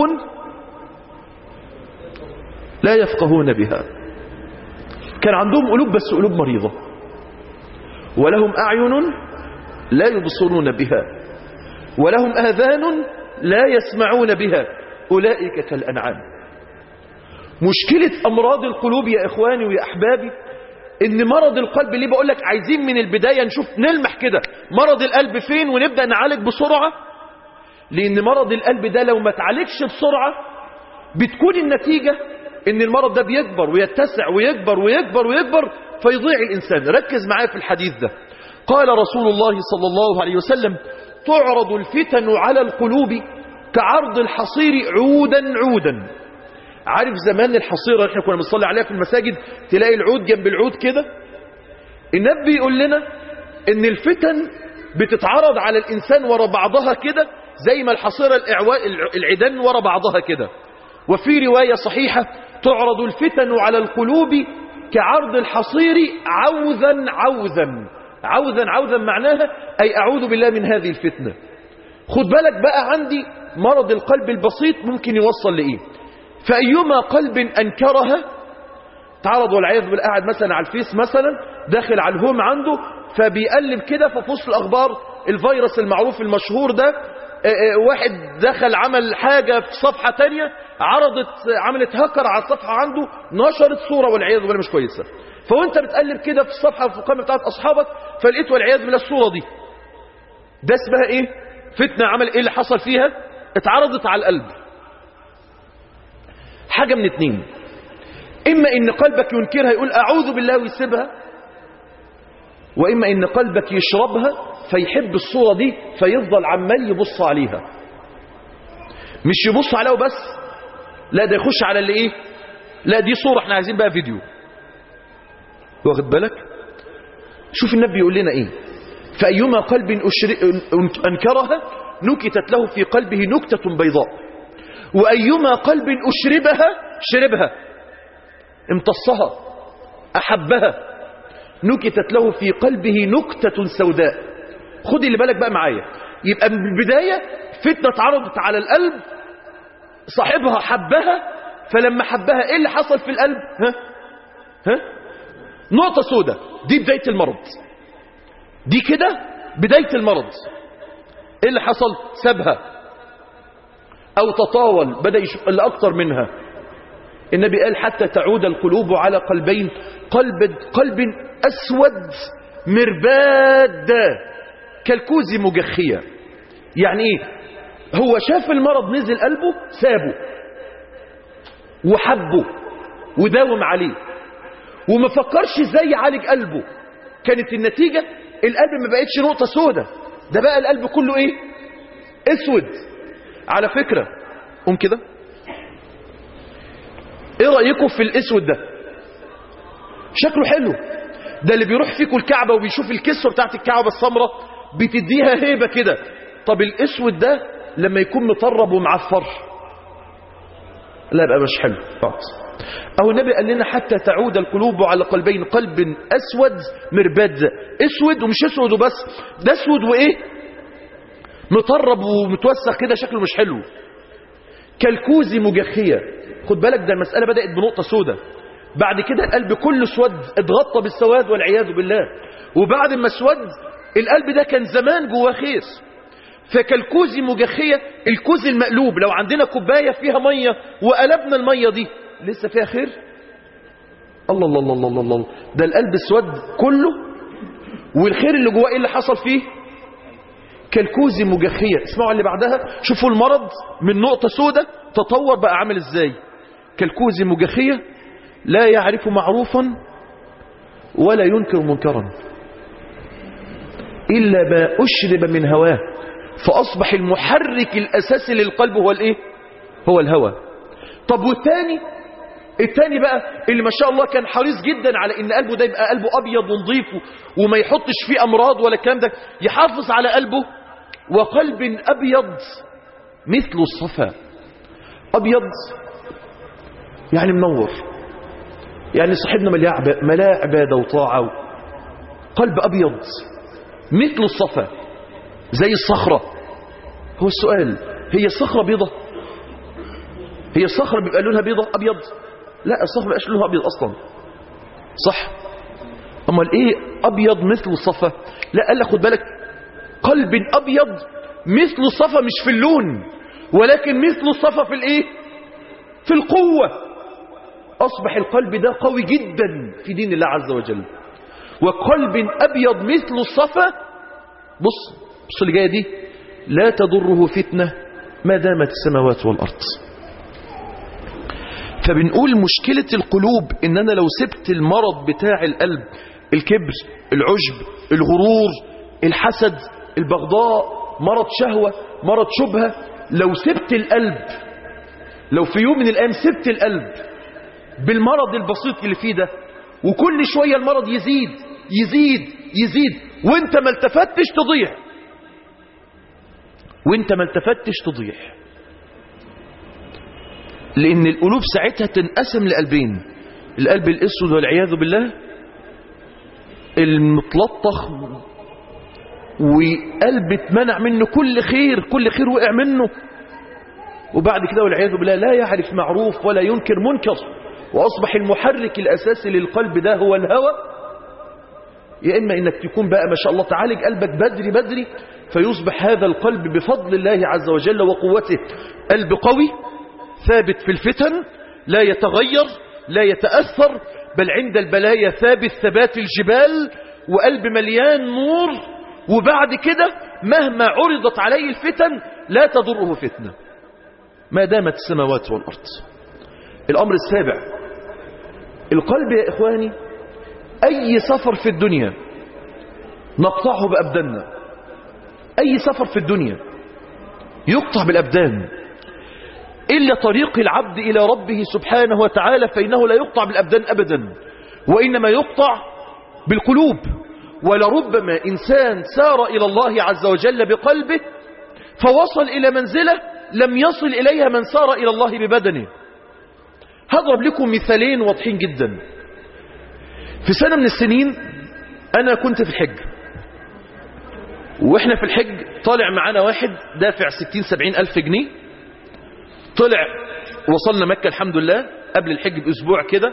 لا يفقهون بها كان عندهم قلوب بس قلوب مريضة ولهم أعين لا يبصرون بها ولهم آذان لا يسمعون بها أولئك كالأنعام مشكلة أمراض القلوب يا إخواني ويا أحبابي إن مرض القلب ليه بقول لك عايزين من البداية نشوف نلمح كده مرض القلب فين ونبدأ نعالج بسرعة لأن مرض القلب ده لو ما تعالجش بسرعة بتكون النتيجة إن المرض ده بيكبر ويتسع ويكبر ويكبر ويكبر فيضيع الإنسان ركز معايا في الحديث ده قال رسول الله صلى الله عليه وسلم تعرض الفتن على القلوب كعرض الحصير عودا عودا عارف زمان الحصيرة احنا كنا بنصلي عليها في المساجد تلاقي العود جنب العود كده النبي يقول لنا ان الفتن بتتعرض على الانسان ورا بعضها كده زي ما الحصيرة العيدان ورا بعضها كده وفي رواية صحيحة تعرض الفتن على القلوب كعرض الحصير عوذا عوذا عوذا عوذا معناها أي أعوذ بالله من هذه الفتنة خد بالك بقى عندي مرض القلب البسيط ممكن يوصل لإيه فأيما قلب أنكرها تعرض والعياذ بالله قاعد مثلا على الفيس مثلا داخل على الهوم عنده فبيقلب كده ففي وسط الأخبار الفيروس المعروف المشهور ده آه، آه، واحد دخل عمل حاجة في صفحة تانية عرضت عملت هاكر على الصفحة عنده نشرت صورة والعياذ بالله مش كويسة فوانت بتقلب كده في الصفحة في القائمة بتاعت أصحابك فلقيت والعياذ بالله الصورة دي ده اسمها ايه فتنة عمل ايه اللي حصل فيها اتعرضت على القلب حاجة من اتنين اما ان قلبك ينكرها يقول اعوذ بالله ويسيبها واما ان قلبك يشربها فيحب الصورة دي فيفضل عمال يبص عليها مش يبص عليها وبس لا ده يخش على اللي ايه لا دي صورة احنا عايزين بقى فيديو واخد بالك شوف النبي يقول لنا ايه فأيما قلب أشر... أنكرها نكتت له في قلبه نكتة بيضاء وأيما قلب أشربها شربها امتصها أحبها نكتت له في قلبه نكتة سوداء خد اللي بالك بقى معايا يبقى من البداية فتنة اتعرضت على القلب صاحبها حبها فلما حبها ايه اللي حصل في القلب ها ها نقطة سوداء دي بداية المرض دي كده بداية المرض ايه اللي حصل سابها او تطاول بدأ يشوف اللي اكتر منها النبي قال حتى تعود القلوب على قلبين قلب قلب اسود مرباد كالكوز مجخية يعني ايه هو شاف المرض نزل قلبه سابه وحبه وداوم عليه وما فكرش ازاي يعالج قلبه كانت النتيجة القلب ما بقتش نقطة سودة ده بقى القلب كله ايه اسود على فكرة قوم كده ايه رأيكم في الاسود ده شكله حلو ده اللي بيروح فيكم الكعبة وبيشوف الكسوة بتاعت الكعبة السمراء بتديها هيبة كده طب الاسود ده لما يكون مطرب ومعفر لا يبقى مش حلو خلاص أو النبي قال لنا حتى تعود القلوب على قلبين قلب أسود مرباد أسود ومش أسود وبس ده أسود وإيه مطرب ومتوسخ كده شكله مش حلو كالكوز مجخية خد بالك ده المسألة بدأت بنقطة سودة بعد كده القلب كله اسود اتغطى بالسواد والعياذ بالله وبعد ما اسود القلب ده كان زمان جواه خير فكالكوز مجخية الكوز المقلوب لو عندنا كوباية فيها مية وقلبنا المية دي لسه فيها خير الله الله الله الله الله ده القلب اسود كله والخير اللي جواه ايه اللي حصل فيه كالكوز مجخية اسمعوا اللي بعدها شوفوا المرض من نقطة سودة تطور بقى عامل ازاي كالكوز مجخية لا يعرف معروفا ولا ينكر منكرا إلا ما أشرب من هواه فأصبح المحرك الأساسي للقلب هو الإيه هو الهوى طب والتاني التاني بقى اللي ما شاء الله كان حريص جدا على ان قلبه ده يبقى قلبه ابيض ونظيف وما يحطش فيه امراض ولا الكلام ده يحافظ على قلبه وقلب ابيض مثل الصفا ابيض يعني منور يعني صاحبنا ملاء عباده وطاعه قلب ابيض مثل الصفا زي الصخره هو السؤال هي الصخره بيضه هي الصخره بيبقى لونها بيضه ابيض لا الصخر بقاش لونها ابيض اصلا صح امال ايه ابيض مثل الصفا لا قال لك خد بالك قلب ابيض مثل الصفا مش في اللون ولكن مثل الصفا في الايه في القوه اصبح القلب ده قوي جدا في دين الله عز وجل وقلب ابيض مثل الصفا بص بص اللي جايه دي لا تضره فتنه ما دامت السماوات والارض فبنقول مشكلة القلوب ان انا لو سبت المرض بتاع القلب الكبر العجب الغرور الحسد البغضاء مرض شهوة مرض شبهة لو سبت القلب لو في يوم من الايام سبت القلب بالمرض البسيط اللي فيه ده وكل شوية المرض يزيد يزيد يزيد وانت ما التفتش تضيع وانت ما التفتش تضيع لان القلوب ساعتها تنقسم لقلبين القلب الاسود والعياذ بالله المتلطخ وقلب اتمنع منه كل خير كل خير وقع منه وبعد كده والعياذ بالله لا يعرف معروف ولا ينكر منكر وأصبح المحرك الأساسي للقلب ده هو الهوى يا إما إنك تكون بقى ما شاء الله تعالج قلبك بدري بدري فيصبح هذا القلب بفضل الله عز وجل وقوته قلب قوي ثابت في الفتن لا يتغير لا يتأثر بل عند البلايا ثابت ثبات الجبال وقلب مليان نور وبعد كده مهما عرضت عليه الفتن لا تضره فتنة ما دامت السماوات والأرض الأمر السابع القلب يا إخواني أي سفر في الدنيا نقطعه بأبداننا أي سفر في الدنيا يقطع بالأبدان إلا طريق العبد إلى ربه سبحانه وتعالى فإنه لا يقطع بالأبدان أبدا وإنما يقطع بالقلوب ولربما إنسان سار إلى الله عز وجل بقلبه فوصل إلى منزلة لم يصل إليها من سار إلى الله ببدنه هضرب لكم مثالين واضحين جدا في سنة من السنين أنا كنت في الحج وإحنا في الحج طالع معانا واحد دافع ستين سبعين ألف جنيه طلع وصلنا مكة الحمد لله قبل الحج بأسبوع كده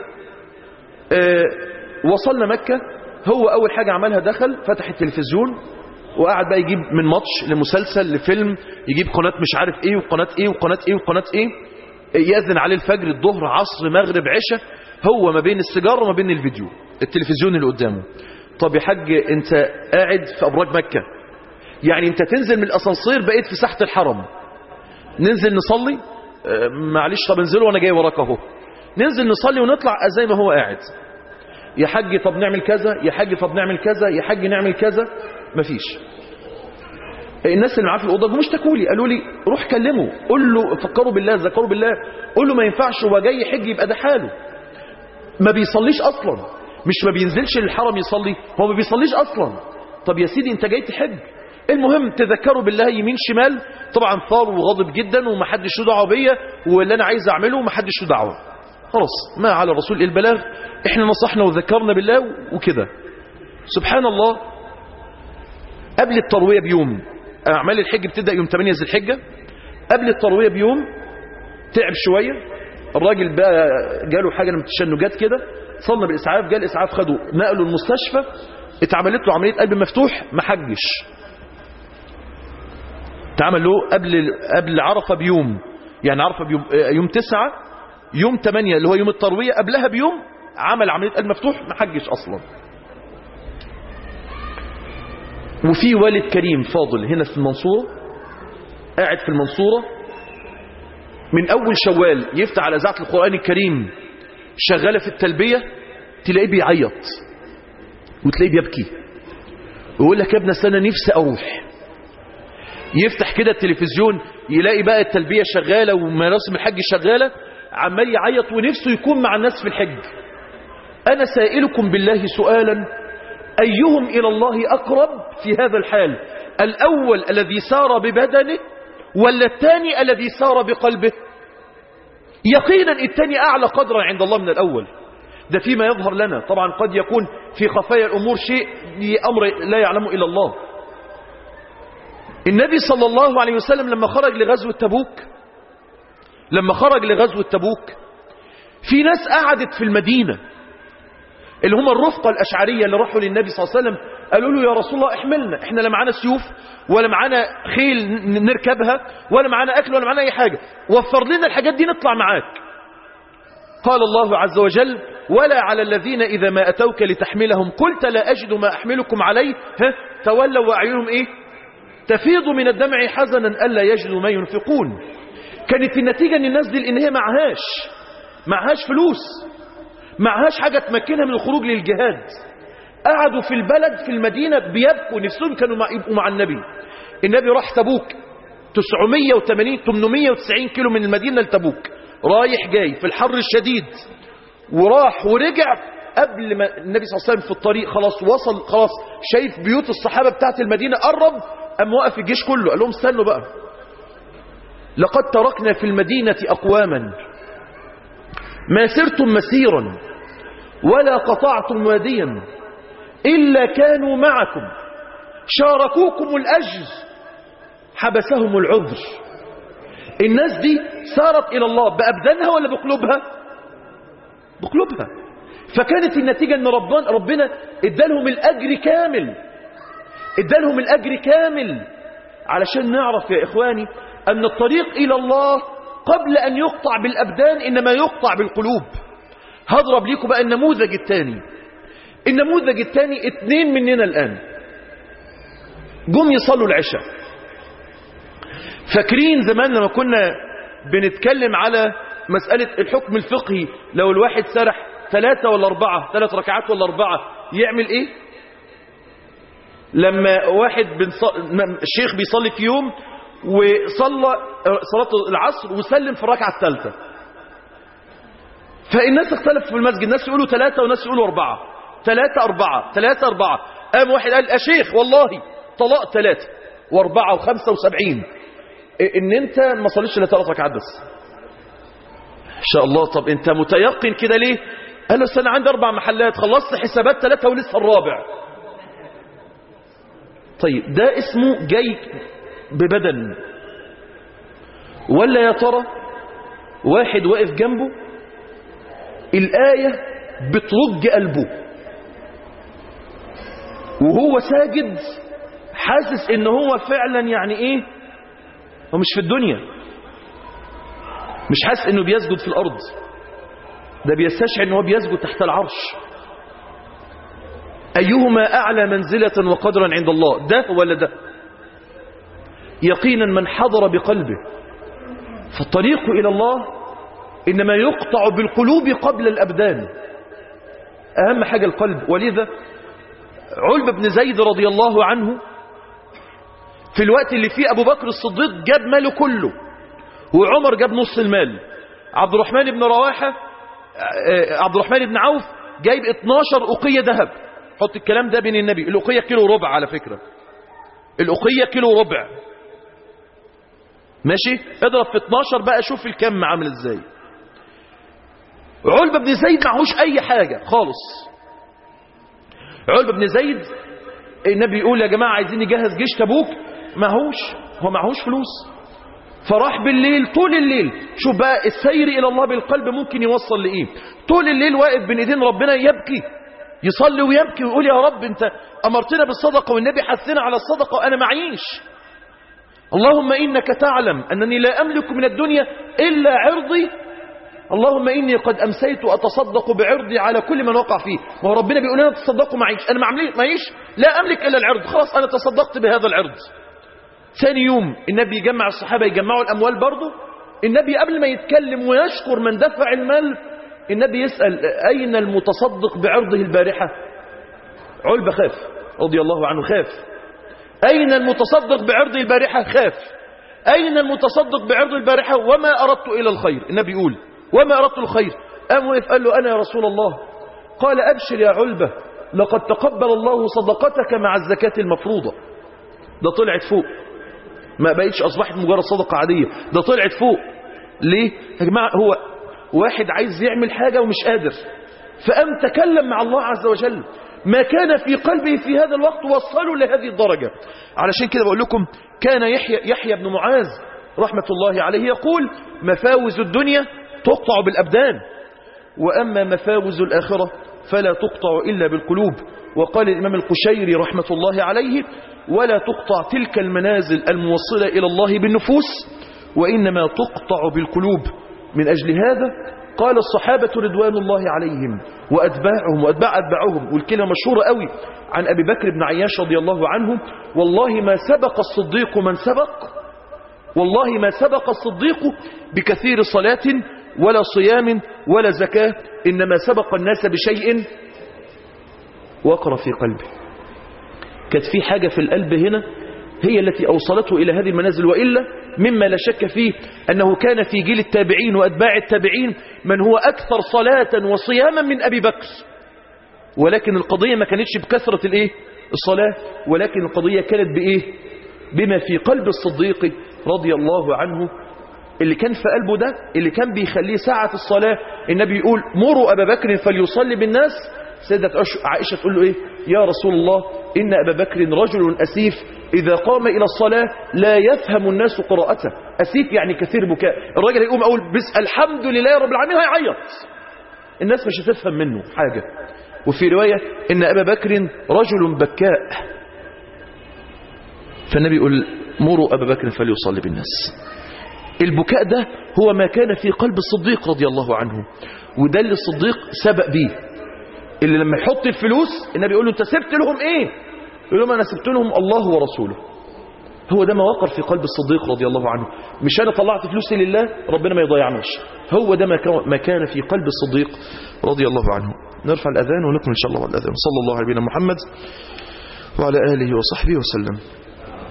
اه وصلنا مكة هو أول حاجة عملها دخل فتح التلفزيون وقعد بقى يجيب من ماتش لمسلسل لفيلم يجيب قناة مش عارف ايه وقناة ايه وقناة ايه وقناة ايه يأذن عليه الفجر الظهر عصر مغرب عشاء هو ما بين السيجاره وما بين الفيديو التلفزيون اللي قدامه طب يا حاج انت قاعد في ابراج مكة يعني انت تنزل من الاسانسير بقيت في ساحة الحرم ننزل نصلي اه معلش طب انزلوا وانا جاي وراك اهو ننزل نصلي ونطلع زي ما هو قاعد يا حاج طب نعمل كذا يا حاج طب نعمل كذا يا حاج نعمل كذا مفيش الناس اللي معاه في الاوضه جم اشتكوا لي قالوا لي روح كلمه قول له فكروا بالله ذكروا بالله قول له ما ينفعش هو جاي يحج يبقى ده حاله ما بيصليش اصلا مش ما بينزلش للحرم يصلي هو ما بيصليش اصلا طب يا سيدي انت جاي تحج المهم تذكروا بالله يمين شمال طبعا ثار وغاضب جدا ومحدش له دعوه بيا واللي انا عايز اعمله ومحدش له دعوه خلاص ما على الرسول البلاغ احنا نصحنا وذكرنا بالله وكده سبحان الله قبل التروية بيوم أعمال الحج بتبدأ يوم 8 ذي الحجة قبل التروية بيوم تعب شوية الراجل بقى جاله حاجة من التشنجات كده صلنا بالإسعاف جاء الإسعاف خده نقله المستشفى اتعملت له عملية قلب مفتوح ما حجش اتعمل له قبل قبل عرفة بيوم يعني عرفة بيوم يوم تسعة يوم 8 اللي هو يوم التروية قبلها بيوم عمل عملية قلب مفتوح ما حجش أصلا وفي والد كريم فاضل هنا في المنصورة قاعد في المنصورة من أول شوال يفتح على إذاعة القرآن الكريم شغالة في التلبية تلاقيه بيعيط وتلاقيه بيبكي ويقول لك يا ابن سنة نفسي أروح يفتح كده التلفزيون يلاقي بقى التلبية شغالة ومراسم الحج شغالة عمال يعيط ونفسه يكون مع الناس في الحج أنا سائلكم بالله سؤالا أيهم إلى الله أقرب في هذا الحال الأول الذي سار ببدنه ولا الثاني الذي سار بقلبه يقينا الثاني أعلى قدرا عند الله من الأول ده فيما يظهر لنا طبعا قد يكون في خفايا الأمور شيء أمر لا يعلمه إلا الله النبي صلى الله عليه وسلم لما خرج لغزوة تبوك لما خرج لغزوة تبوك في ناس قعدت في المدينة اللي هم الرفقة الأشعرية اللي راحوا للنبي صلى الله عليه وسلم قالوا له يا رسول الله احملنا احنا لا معانا سيوف ولا معانا خيل نركبها ولا معانا أكل ولا معانا أي حاجة وفر لنا الحاجات دي نطلع معاك قال الله عز وجل ولا على الذين إذا ما أتوك لتحملهم قلت لا أجد ما أحملكم عليه ها تولوا وأعينهم إيه تفيض من الدمع حزنا ألا يجدوا ما ينفقون كانت النتيجة أن الناس دي لأن هي معهاش معهاش فلوس معهاش حاجة تمكنها من الخروج للجهاد قعدوا في البلد في المدينة بيبكوا نفسهم كانوا مع يبقوا مع النبي النبي راح تبوك 980 890 كيلو من المدينة لتبوك رايح جاي في الحر الشديد وراح ورجع قبل ما النبي صلى الله عليه وسلم في الطريق خلاص وصل خلاص شايف بيوت الصحابة بتاعت المدينة قرب قام وقف الجيش كله قال لهم استنوا بقى لقد تركنا في المدينة أقواما ما سرتم مسيرا ولا قطعتم واديا إلا كانوا معكم شاركوكم الأجر حبسهم العذر الناس دي سارت إلى الله بأبدانها ولا بقلوبها بقلوبها فكانت النتيجة أن ربنا, ربنا ادالهم الأجر كامل ادالهم الأجر كامل علشان نعرف يا إخواني أن الطريق إلى الله قبل أن يقطع بالأبدان إنما يقطع بالقلوب هضرب لكم بقى النموذج الثاني النموذج الثاني اتنين مننا الآن جم يصلوا العشاء فاكرين زمان لما كنا بنتكلم على مسألة الحكم الفقهي لو الواحد سرح ثلاثة ولا أربعة ثلاث ركعات ولا أربعة يعمل إيه لما واحد بنص... الشيخ بيصلي في يوم وصلى صلاة العصر وسلم في الركعة الثالثة فالناس اختلف في المسجد ناس يقولوا ثلاثة وناس يقولوا أربعة ثلاثة أربعة ثلاثة أربعة قام واحد قال يا شيخ والله طلاق ثلاثة وأربعة وخمسة وسبعين إن أنت ما صليتش إلا ثلاث ركعات بس إن شاء الله طب أنت متيقن كده ليه قال له أنا عندي أربع محلات خلصت حسابات ثلاثة ولسه الرابع طيب ده اسمه جاي ببدن ولا يا ترى واحد واقف جنبه الآية بترج قلبه وهو ساجد حاسس ان هو فعلا يعني ايه هو مش في الدنيا مش حاسس انه بيسجد في الارض ده بيستشعر ان هو بيسجد تحت العرش ايهما اعلى منزلة وقدرا عند الله ده ولا ده يقينا من حضر بقلبه فالطريق الى الله انما يقطع بالقلوب قبل الابدان اهم حاجة القلب ولذا علب بن زيد رضي الله عنه في الوقت اللي فيه أبو بكر الصديق جاب ماله كله وعمر جاب نص المال عبد الرحمن بن رواحة عبد الرحمن بن عوف جايب 12 أقية ذهب حط الكلام ده بين النبي الأقية كيلو ربع على فكرة الأقية كيلو ربع ماشي اضرب في 12 بقى شوف الكم عامل ازاي علبة بن زيد معهوش اي حاجة خالص علبة بن زيد النبي يقول يا جماعة عايزين نجهز جيش تبوك معهوش هو معهوش فلوس فراح بالليل طول الليل شوف بقى السير إلى الله بالقلب ممكن يوصل لإيه طول الليل واقف بين إيدين ربنا يبكي يصلي ويبكي ويقول يا رب انت أمرتنا بالصدقة والنبي حثنا على الصدقة وأنا معيش اللهم إنك تعلم أنني لا أملك من الدنيا إلا عرضي اللهم إني قد أمسيت أتصدق بعرضي على كل من وقع فيه وهو ربنا بيقول لنا تصدقوا معيش أنا معيش لا أملك إلا العرض خلاص أنا تصدقت بهذا العرض ثاني يوم النبي يجمع الصحابة يجمعوا الأموال برضه النبي قبل ما يتكلم ويشكر من دفع المال النبي يسأل أين المتصدق بعرضه البارحة علبة خاف رضي الله عنه خاف أين المتصدق بعرضه البارحة خاف أين المتصدق بعرضه البارحة وما أردت إلى الخير النبي يقول وما أردت الخير قام وقف قال له أنا يا رسول الله قال أبشر يا علبة لقد تقبل الله صدقتك مع الزكاة المفروضة ده طلعت فوق ما بقيتش أصبحت مجرد صدقة عادية ده طلعت فوق ليه يا جماعة هو واحد عايز يعمل حاجة ومش قادر فقام تكلم مع الله عز وجل ما كان في قلبه في هذا الوقت وصلوا لهذه الدرجة علشان كده بقول لكم كان يحيى, يحيى بن معاذ رحمة الله عليه يقول مفاوز الدنيا تقطع بالأبدان وأما مفاوز الآخرة فلا تقطع إلا بالقلوب وقال الإمام القشيري رحمة الله عليه ولا تقطع تلك المنازل الموصلة إلى الله بالنفوس وإنما تقطع بالقلوب من أجل هذا قال الصحابة رضوان الله عليهم وأتباعهم وأتباع أتباعهم والكلمة مشهورة قوي عن أبي بكر بن عياش رضي الله عنه والله ما سبق الصديق من سبق والله ما سبق الصديق بكثير صلاة ولا صيام ولا زكاة إنما سبق الناس بشيء وقر في قلبه كانت في حاجة في القلب هنا هي التي أوصلته إلى هذه المنازل وإلا مما لا شك فيه أنه كان في جيل التابعين وأتباع التابعين من هو أكثر صلاة وصياما من أبي بكر ولكن القضية ما كانتش بكثرة الإيه؟ الصلاة ولكن القضية كانت بإيه؟ بما في قلب الصديق رضي الله عنه اللي كان في قلبه ده اللي كان بيخليه ساعة الصلاة النبي يقول مروا أبا بكر فليصلي بالناس سيدة عائشة تقول له إيه يا رسول الله إن أبا بكر رجل أسيف إذا قام إلى الصلاة لا يفهم الناس قراءته أسيف يعني كثير بكاء الراجل يقوم أقول بس الحمد لله رب العالمين هيعيط الناس مش هتفهم منه حاجة وفي رواية إن أبا بكر رجل بكاء فالنبي يقول مروا أبا بكر فليصلي بالناس البكاء ده هو ما كان في قلب الصديق رضي الله عنه وده اللي الصديق سبق بيه اللي لما يحط الفلوس النبي يقول له انت سبت لهم ايه يقول لهم انا سبت لهم الله ورسوله هو ده ما وقر في قلب الصديق رضي الله عنه مش انا طلعت فلوسي لله ربنا ما يضيعناش هو ده ما كان في قلب الصديق رضي الله عنه نرفع الاذان ونكمل ان شاء الله الاذان صلى الله على نبينا محمد وعلى اله وصحبه وسلم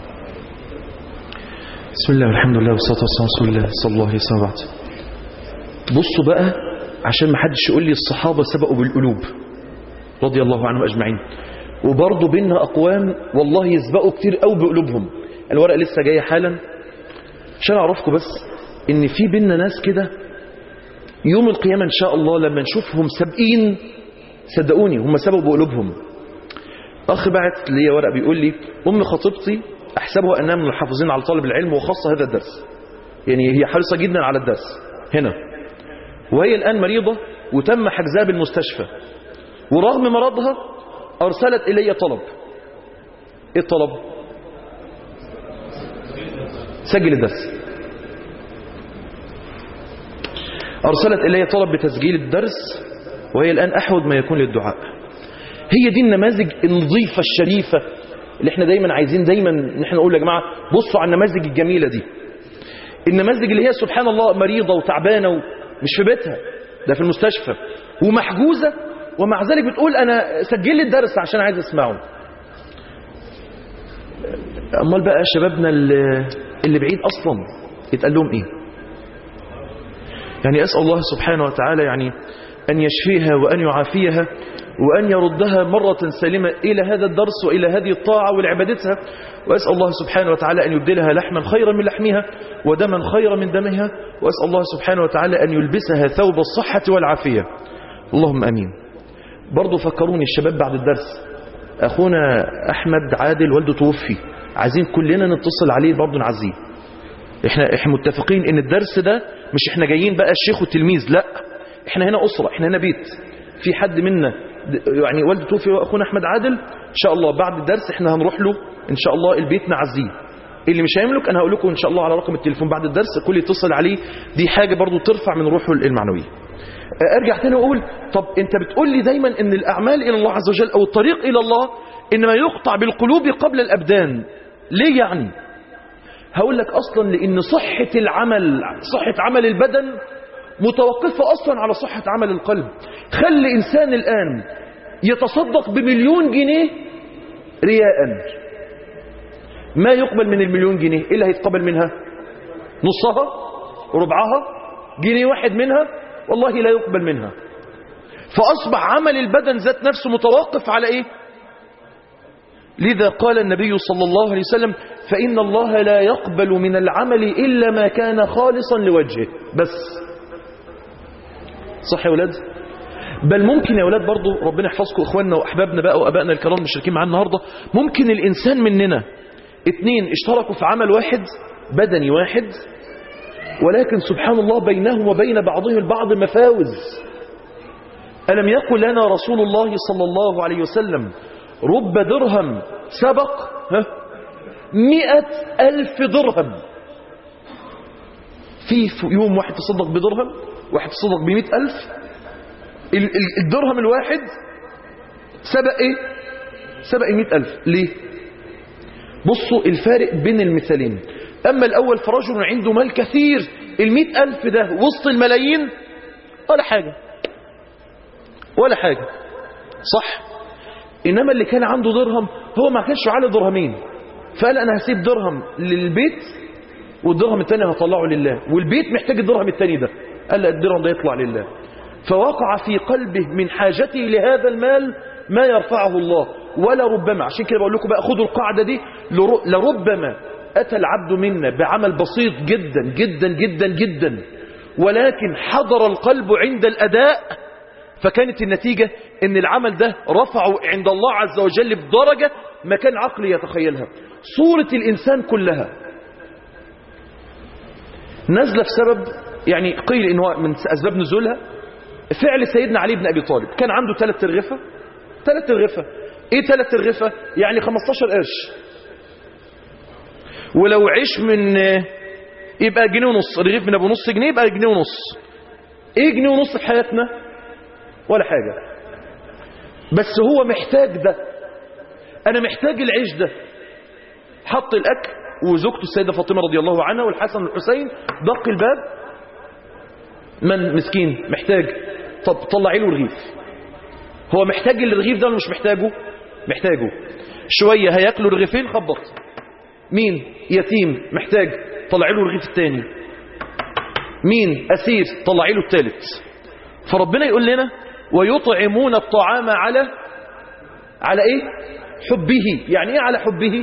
بسم الله والحمد لله والصلاه والسلام على رسول الله صلى الله عليه وسلم بعد بصوا بقى عشان ما حدش يقول لي الصحابه سبقوا بالقلوب رضي الله عنهم اجمعين وبرضه بيننا اقوام والله يسبقوا كتير قوي بقلوبهم الورقه لسه جايه حالا عشان اعرفكم بس ان في بيننا ناس كده يوم القيامه ان شاء الله لما نشوفهم سابقين صدقوني هم سبقوا بقلوبهم اخ بعت لي ورقه بيقول لي ام خطيبتي احسبها انها من الحافظين على طالب العلم وخاصه هذا الدرس يعني هي حريصه جدا على الدرس هنا وهي الان مريضه وتم حجزها بالمستشفى ورغم مرضها ارسلت الي طلب ايه الطلب سجل الدرس ارسلت الي طلب بتسجيل الدرس وهي الان احوج ما يكون للدعاء هي دي النماذج النظيفه الشريفه اللي احنا دايما عايزين دايما ان احنا نقول يا جماعه بصوا على النماذج الجميله دي النماذج اللي هي سبحان الله مريضه وتعبانه ومش في بيتها ده في المستشفى ومحجوزه ومع ذلك بتقول انا سجل لي الدرس عشان عايز اسمعه امال بقى شبابنا اللي, اللي بعيد اصلا يتقال لهم ايه يعني اسال الله سبحانه وتعالى يعني ان يشفيها وان يعافيها وأن يردها مرة سالمة إلى هذا الدرس وإلى هذه الطاعة والعبادتها وأسأل الله سبحانه وتعالى أن يبدلها لحما خيرا من لحمها ودما خيرا من دمها وأسأل الله سبحانه وتعالى أن يلبسها ثوب الصحة والعافية اللهم أمين برضو فكروني الشباب بعد الدرس أخونا أحمد عادل والده توفي عايزين كلنا نتصل عليه برضو نعزيه احنا احنا متفقين ان الدرس ده مش احنا جايين بقى الشيخ والتلميذ لا احنا هنا أسرة احنا هنا بيت في حد منا يعني والده توفي واخونا احمد عادل ان شاء الله بعد الدرس احنا هنروح له ان شاء الله البيت نعزيه اللي مش هيملك انا هقول لكم ان شاء الله على رقم التليفون بعد الدرس كل يتصل عليه دي حاجه برضو ترفع من روحه المعنويه ارجع تاني اقول طب انت بتقول لي دايما ان الاعمال الى الله عز وجل او الطريق الى الله انما يقطع بالقلوب قبل الابدان ليه يعني هقول لك اصلا لان صحه العمل صحه عمل البدن متوقفة أصلا على صحة عمل القلب خلي إنسان الآن يتصدق بمليون جنيه رياء ما يقبل من المليون جنيه إيه اللي هيتقبل منها نصها ربعها جنيه واحد منها والله لا يقبل منها فأصبح عمل البدن ذات نفسه متوقف على إيه لذا قال النبي صلى الله عليه وسلم فإن الله لا يقبل من العمل إلا ما كان خالصا لوجهه بس صح يا ولاد بل ممكن يا ولاد برضو ربنا يحفظكم اخواننا واحبابنا بقى وابائنا الكرام المشركين معانا النهارده ممكن الانسان مننا اتنين اشتركوا في عمل واحد بدني واحد ولكن سبحان الله بينهم وبين بعضهم البعض مفاوز ألم يقل لنا رسول الله صلى الله عليه وسلم رب درهم سبق ها مئة ألف درهم في يوم واحد تصدق بدرهم واحد تصدق بمئة ألف الدرهم الواحد سبق ايه سبق المئة ألف ليه بصوا الفارق بين المثالين أما الأول فرجل عنده مال كثير المئة ألف ده وسط الملايين ولا حاجة ولا حاجة صح إنما اللي كان عنده درهم هو ما كانش على درهمين فقال أنا هسيب درهم للبيت والدرهم الثاني هطلعه لله والبيت محتاج الدرهم الثاني ده قال لا الدرهم ده يطلع لله فوقع في قلبه من حاجته لهذا المال ما يرفعه الله ولا ربما عشان كده بقول لكم بقى خدوا القاعدة دي لربما أتى العبد منا بعمل بسيط جدا جدا جدا جدا ولكن حضر القلب عند الأداء فكانت النتيجة ان العمل ده رفعه عند الله عز وجل بدرجة ما كان عقلي يتخيلها صورة الإنسان كلها نزل في سبب يعني قيل إنه من أسباب نزولها فعل سيدنا علي بن أبي طالب كان عنده ثلاث ترغفة ثلاث ترغفة ايه ثلاث ترغفة يعني 15 قرش ولو عيش من يبقى جنيه ونص رغيف من ابو نص جنيه يبقى جنيه ونص ايه جنيه ونص في حياتنا ولا حاجة بس هو محتاج ده انا محتاج العيش ده حط الاكل وزوجته السيدة فاطمة رضي الله عنها والحسن والحسين دق الباب من مسكين محتاج طب طلعي له رغيف هو محتاج الرغيف ده ولا مش محتاجه محتاجه شوية هياكلوا رغيفين خبط مين يتيم محتاج طلعي له الرغيف الثاني مين أسير طلعي له الثالث فربنا يقول لنا ويطعمون الطعام على على ايه حبه يعني ايه على حبه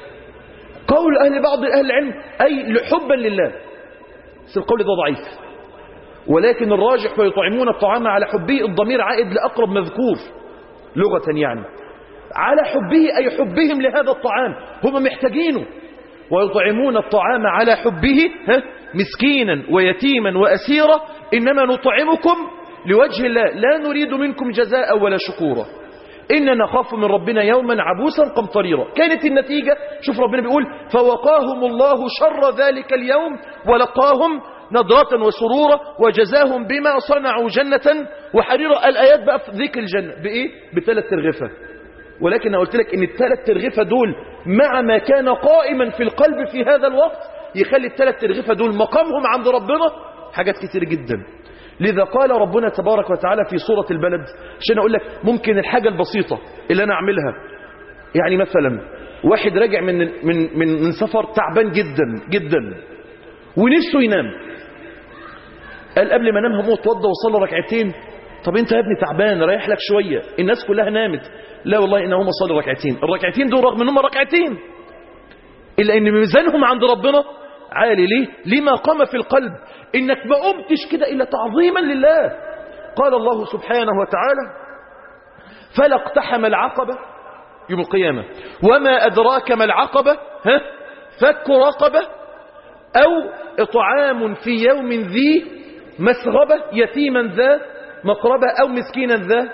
قول اهل بعض اهل العلم اي حبا لله بس القول ده ضعيف ولكن الراجح ويطعمون الطعام على حبه الضمير عائد لاقرب مذكور لغة يعني على حبه اي حبهم لهذا الطعام هم محتاجينه ويطعمون الطعام على حبه ها مسكينا ويتيما واسيرا انما نطعمكم لوجه الله لا نريد منكم جزاء ولا شكورا إننا نخاف من ربنا يوما عبوسا قمطريرا كانت النتيجة شوف ربنا بيقول فوقاهم الله شر ذلك اليوم ولقاهم نضرة وسرورا وجزاهم بما صنعوا جنة وحريرا الآيات بقى في ذكر الجنة بإيه؟ بثلاث ترغفة ولكن أنا قلت لك إن الثلاث ترغفة دول مع ما كان قائما في القلب في هذا الوقت يخلي الثلاث ترغفة دول مقامهم عند ربنا حاجات كتير جدا لذا قال ربنا تبارك وتعالى في سورة البلد عشان أقول لك ممكن الحاجة البسيطة اللي أنا أعملها يعني مثلا واحد راجع من من من من سفر تعبان جدا جدا ونفسه ينام قال قبل ما انام هموت اتوضى وصلى ركعتين طب انت يا ابني تعبان ريح لك شويه الناس كلها نامت لا والله ان هم صلوا ركعتين الركعتين دول رغم ان هم ركعتين الا ان ميزانهم عند ربنا عالي ليه لما قام في القلب انك ما قمتش كده الا تعظيما لله قال الله سبحانه وتعالى فلا اقتحم العقبة يوم القيامة وما أدراك ما العقبة ها فك رقبة أو إطعام في يوم ذي مسغبة يتيما ذا مقربة أو مسكينا ذا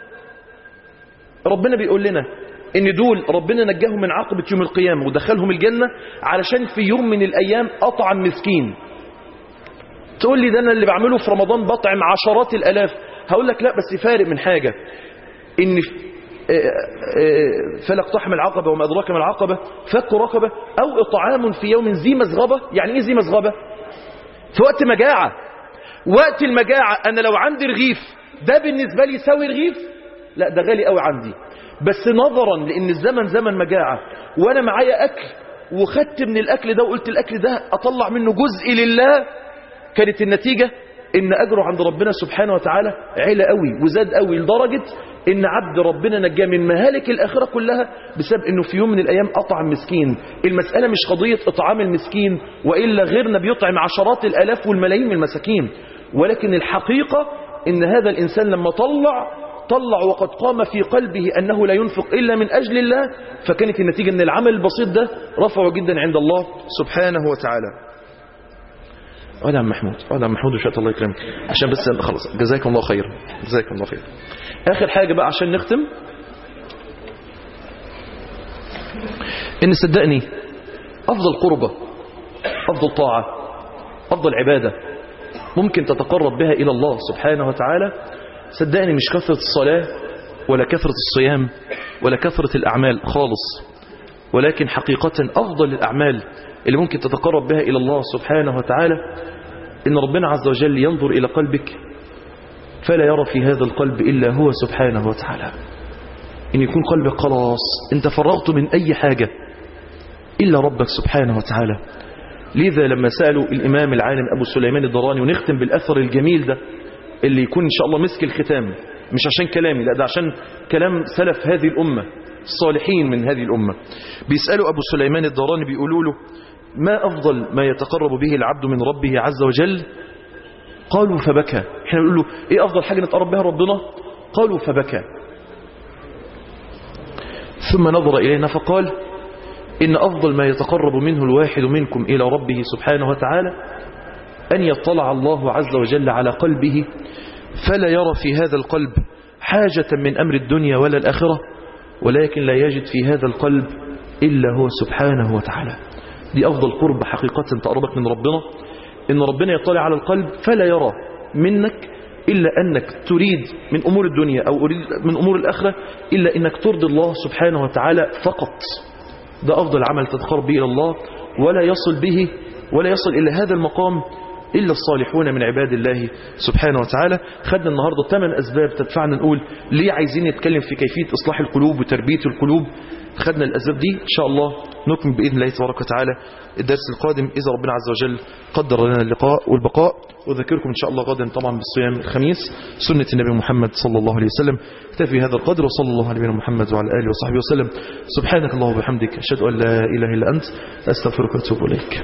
ربنا بيقول لنا ان دول ربنا نجاهم من عقبة يوم القيامة ودخلهم الجنة علشان في يوم من الايام اطعم مسكين تقول لي ده انا اللي بعمله في رمضان بطعم عشرات الالاف هقول لك لا بس فارق من حاجة ان فلا اقتحم العقبة وما ادراك ما العقبة فك رقبة او اطعام في يوم ذي مزغبة يعني ايه ذي مزغبة في وقت مجاعة وقت المجاعة انا لو عندي رغيف ده بالنسبة لي يساوي رغيف لا ده غالي قوي عندي بس نظرا لان الزمن زمن مجاعة وانا معايا اكل وخدت من الاكل ده وقلت الاكل ده اطلع منه جزء لله كانت النتيجة ان اجره عند ربنا سبحانه وتعالى علا قوي وزاد قوي لدرجة ان عبد ربنا نجاه من مهالك الاخرة كلها بسبب انه في يوم من الايام اطعم مسكين المسألة مش قضية اطعام المسكين وإلا غيرنا بيطعم عشرات الالاف والملايين من المساكين ولكن الحقيقة ان هذا الانسان لما طلع طلع وقد قام في قلبه أنه لا ينفق إلا من أجل الله فكانت النتيجة أن العمل البسيط ده رفعه جدا عند الله سبحانه وتعالى اقعد عم محمود اقعد عم محمود وشاء الله يكرمك عشان بس خلاص جزاكم الله خير جزاكم الله خير آخر حاجة بقى عشان نختم إن صدقني أفضل قربة أفضل طاعة أفضل عبادة ممكن تتقرب بها إلى الله سبحانه وتعالى صدقني مش كثرة الصلاة ولا كثرة الصيام ولا كثرة الأعمال خالص ولكن حقيقة أفضل الأعمال اللي ممكن تتقرب بها إلى الله سبحانه وتعالى إن ربنا عز وجل ينظر إلى قلبك فلا يرى في هذا القلب إلا هو سبحانه وتعالى إن يكون قلبك خلاص أنت فرغت من أي حاجة إلا ربك سبحانه وتعالى لذا لما سألوا الإمام العالم أبو سليمان الضراني ونختم بالأثر الجميل ده اللي يكون إن شاء الله مسك الختام مش عشان كلامي لا ده عشان كلام سلف هذه الأمة الصالحين من هذه الأمة بيسألوا أبو سليمان الدراني بيقولوا له ما أفضل ما يتقرب به العبد من ربه عز وجل قالوا فبكى احنا نقول له ايه أفضل حاجة نتقرب بها ربنا قالوا فبكى ثم نظر إلينا فقال إن أفضل ما يتقرب منه الواحد منكم إلى ربه سبحانه وتعالى أن يطلع الله عز وجل على قلبه فلا يرى في هذا القلب حاجة من أمر الدنيا ولا الآخرة ولكن لا يجد في هذا القلب إلا هو سبحانه وتعالى دي أفضل قرب حقيقة تقربك من ربنا إن ربنا يطلع على القلب فلا يرى منك إلا أنك تريد من أمور الدنيا أو أريد من أمور الآخرة إلا أنك ترضي الله سبحانه وتعالى فقط ده أفضل عمل تتقرب به إلى الله ولا يصل به ولا يصل إلى هذا المقام إلا الصالحون من عباد الله سبحانه وتعالى خدنا النهاردة ثمان أسباب تدفعنا نقول ليه عايزين نتكلم في كيفية إصلاح القلوب وتربية القلوب خدنا الأسباب دي إن شاء الله نكمل بإذن الله تبارك وتعالى الدرس القادم إذا ربنا عز وجل قدر لنا اللقاء والبقاء وذكركم إن شاء الله غدا طبعا بالصيام الخميس سنة النبي محمد صلى الله عليه وسلم اكتفي هذا القدر وصلى الله على نبينا محمد وعلى آله وصحبه وسلم سبحانك اللهم وبحمدك أشهد أن لا إله إلا أنت أستغفرك وأتوب إليك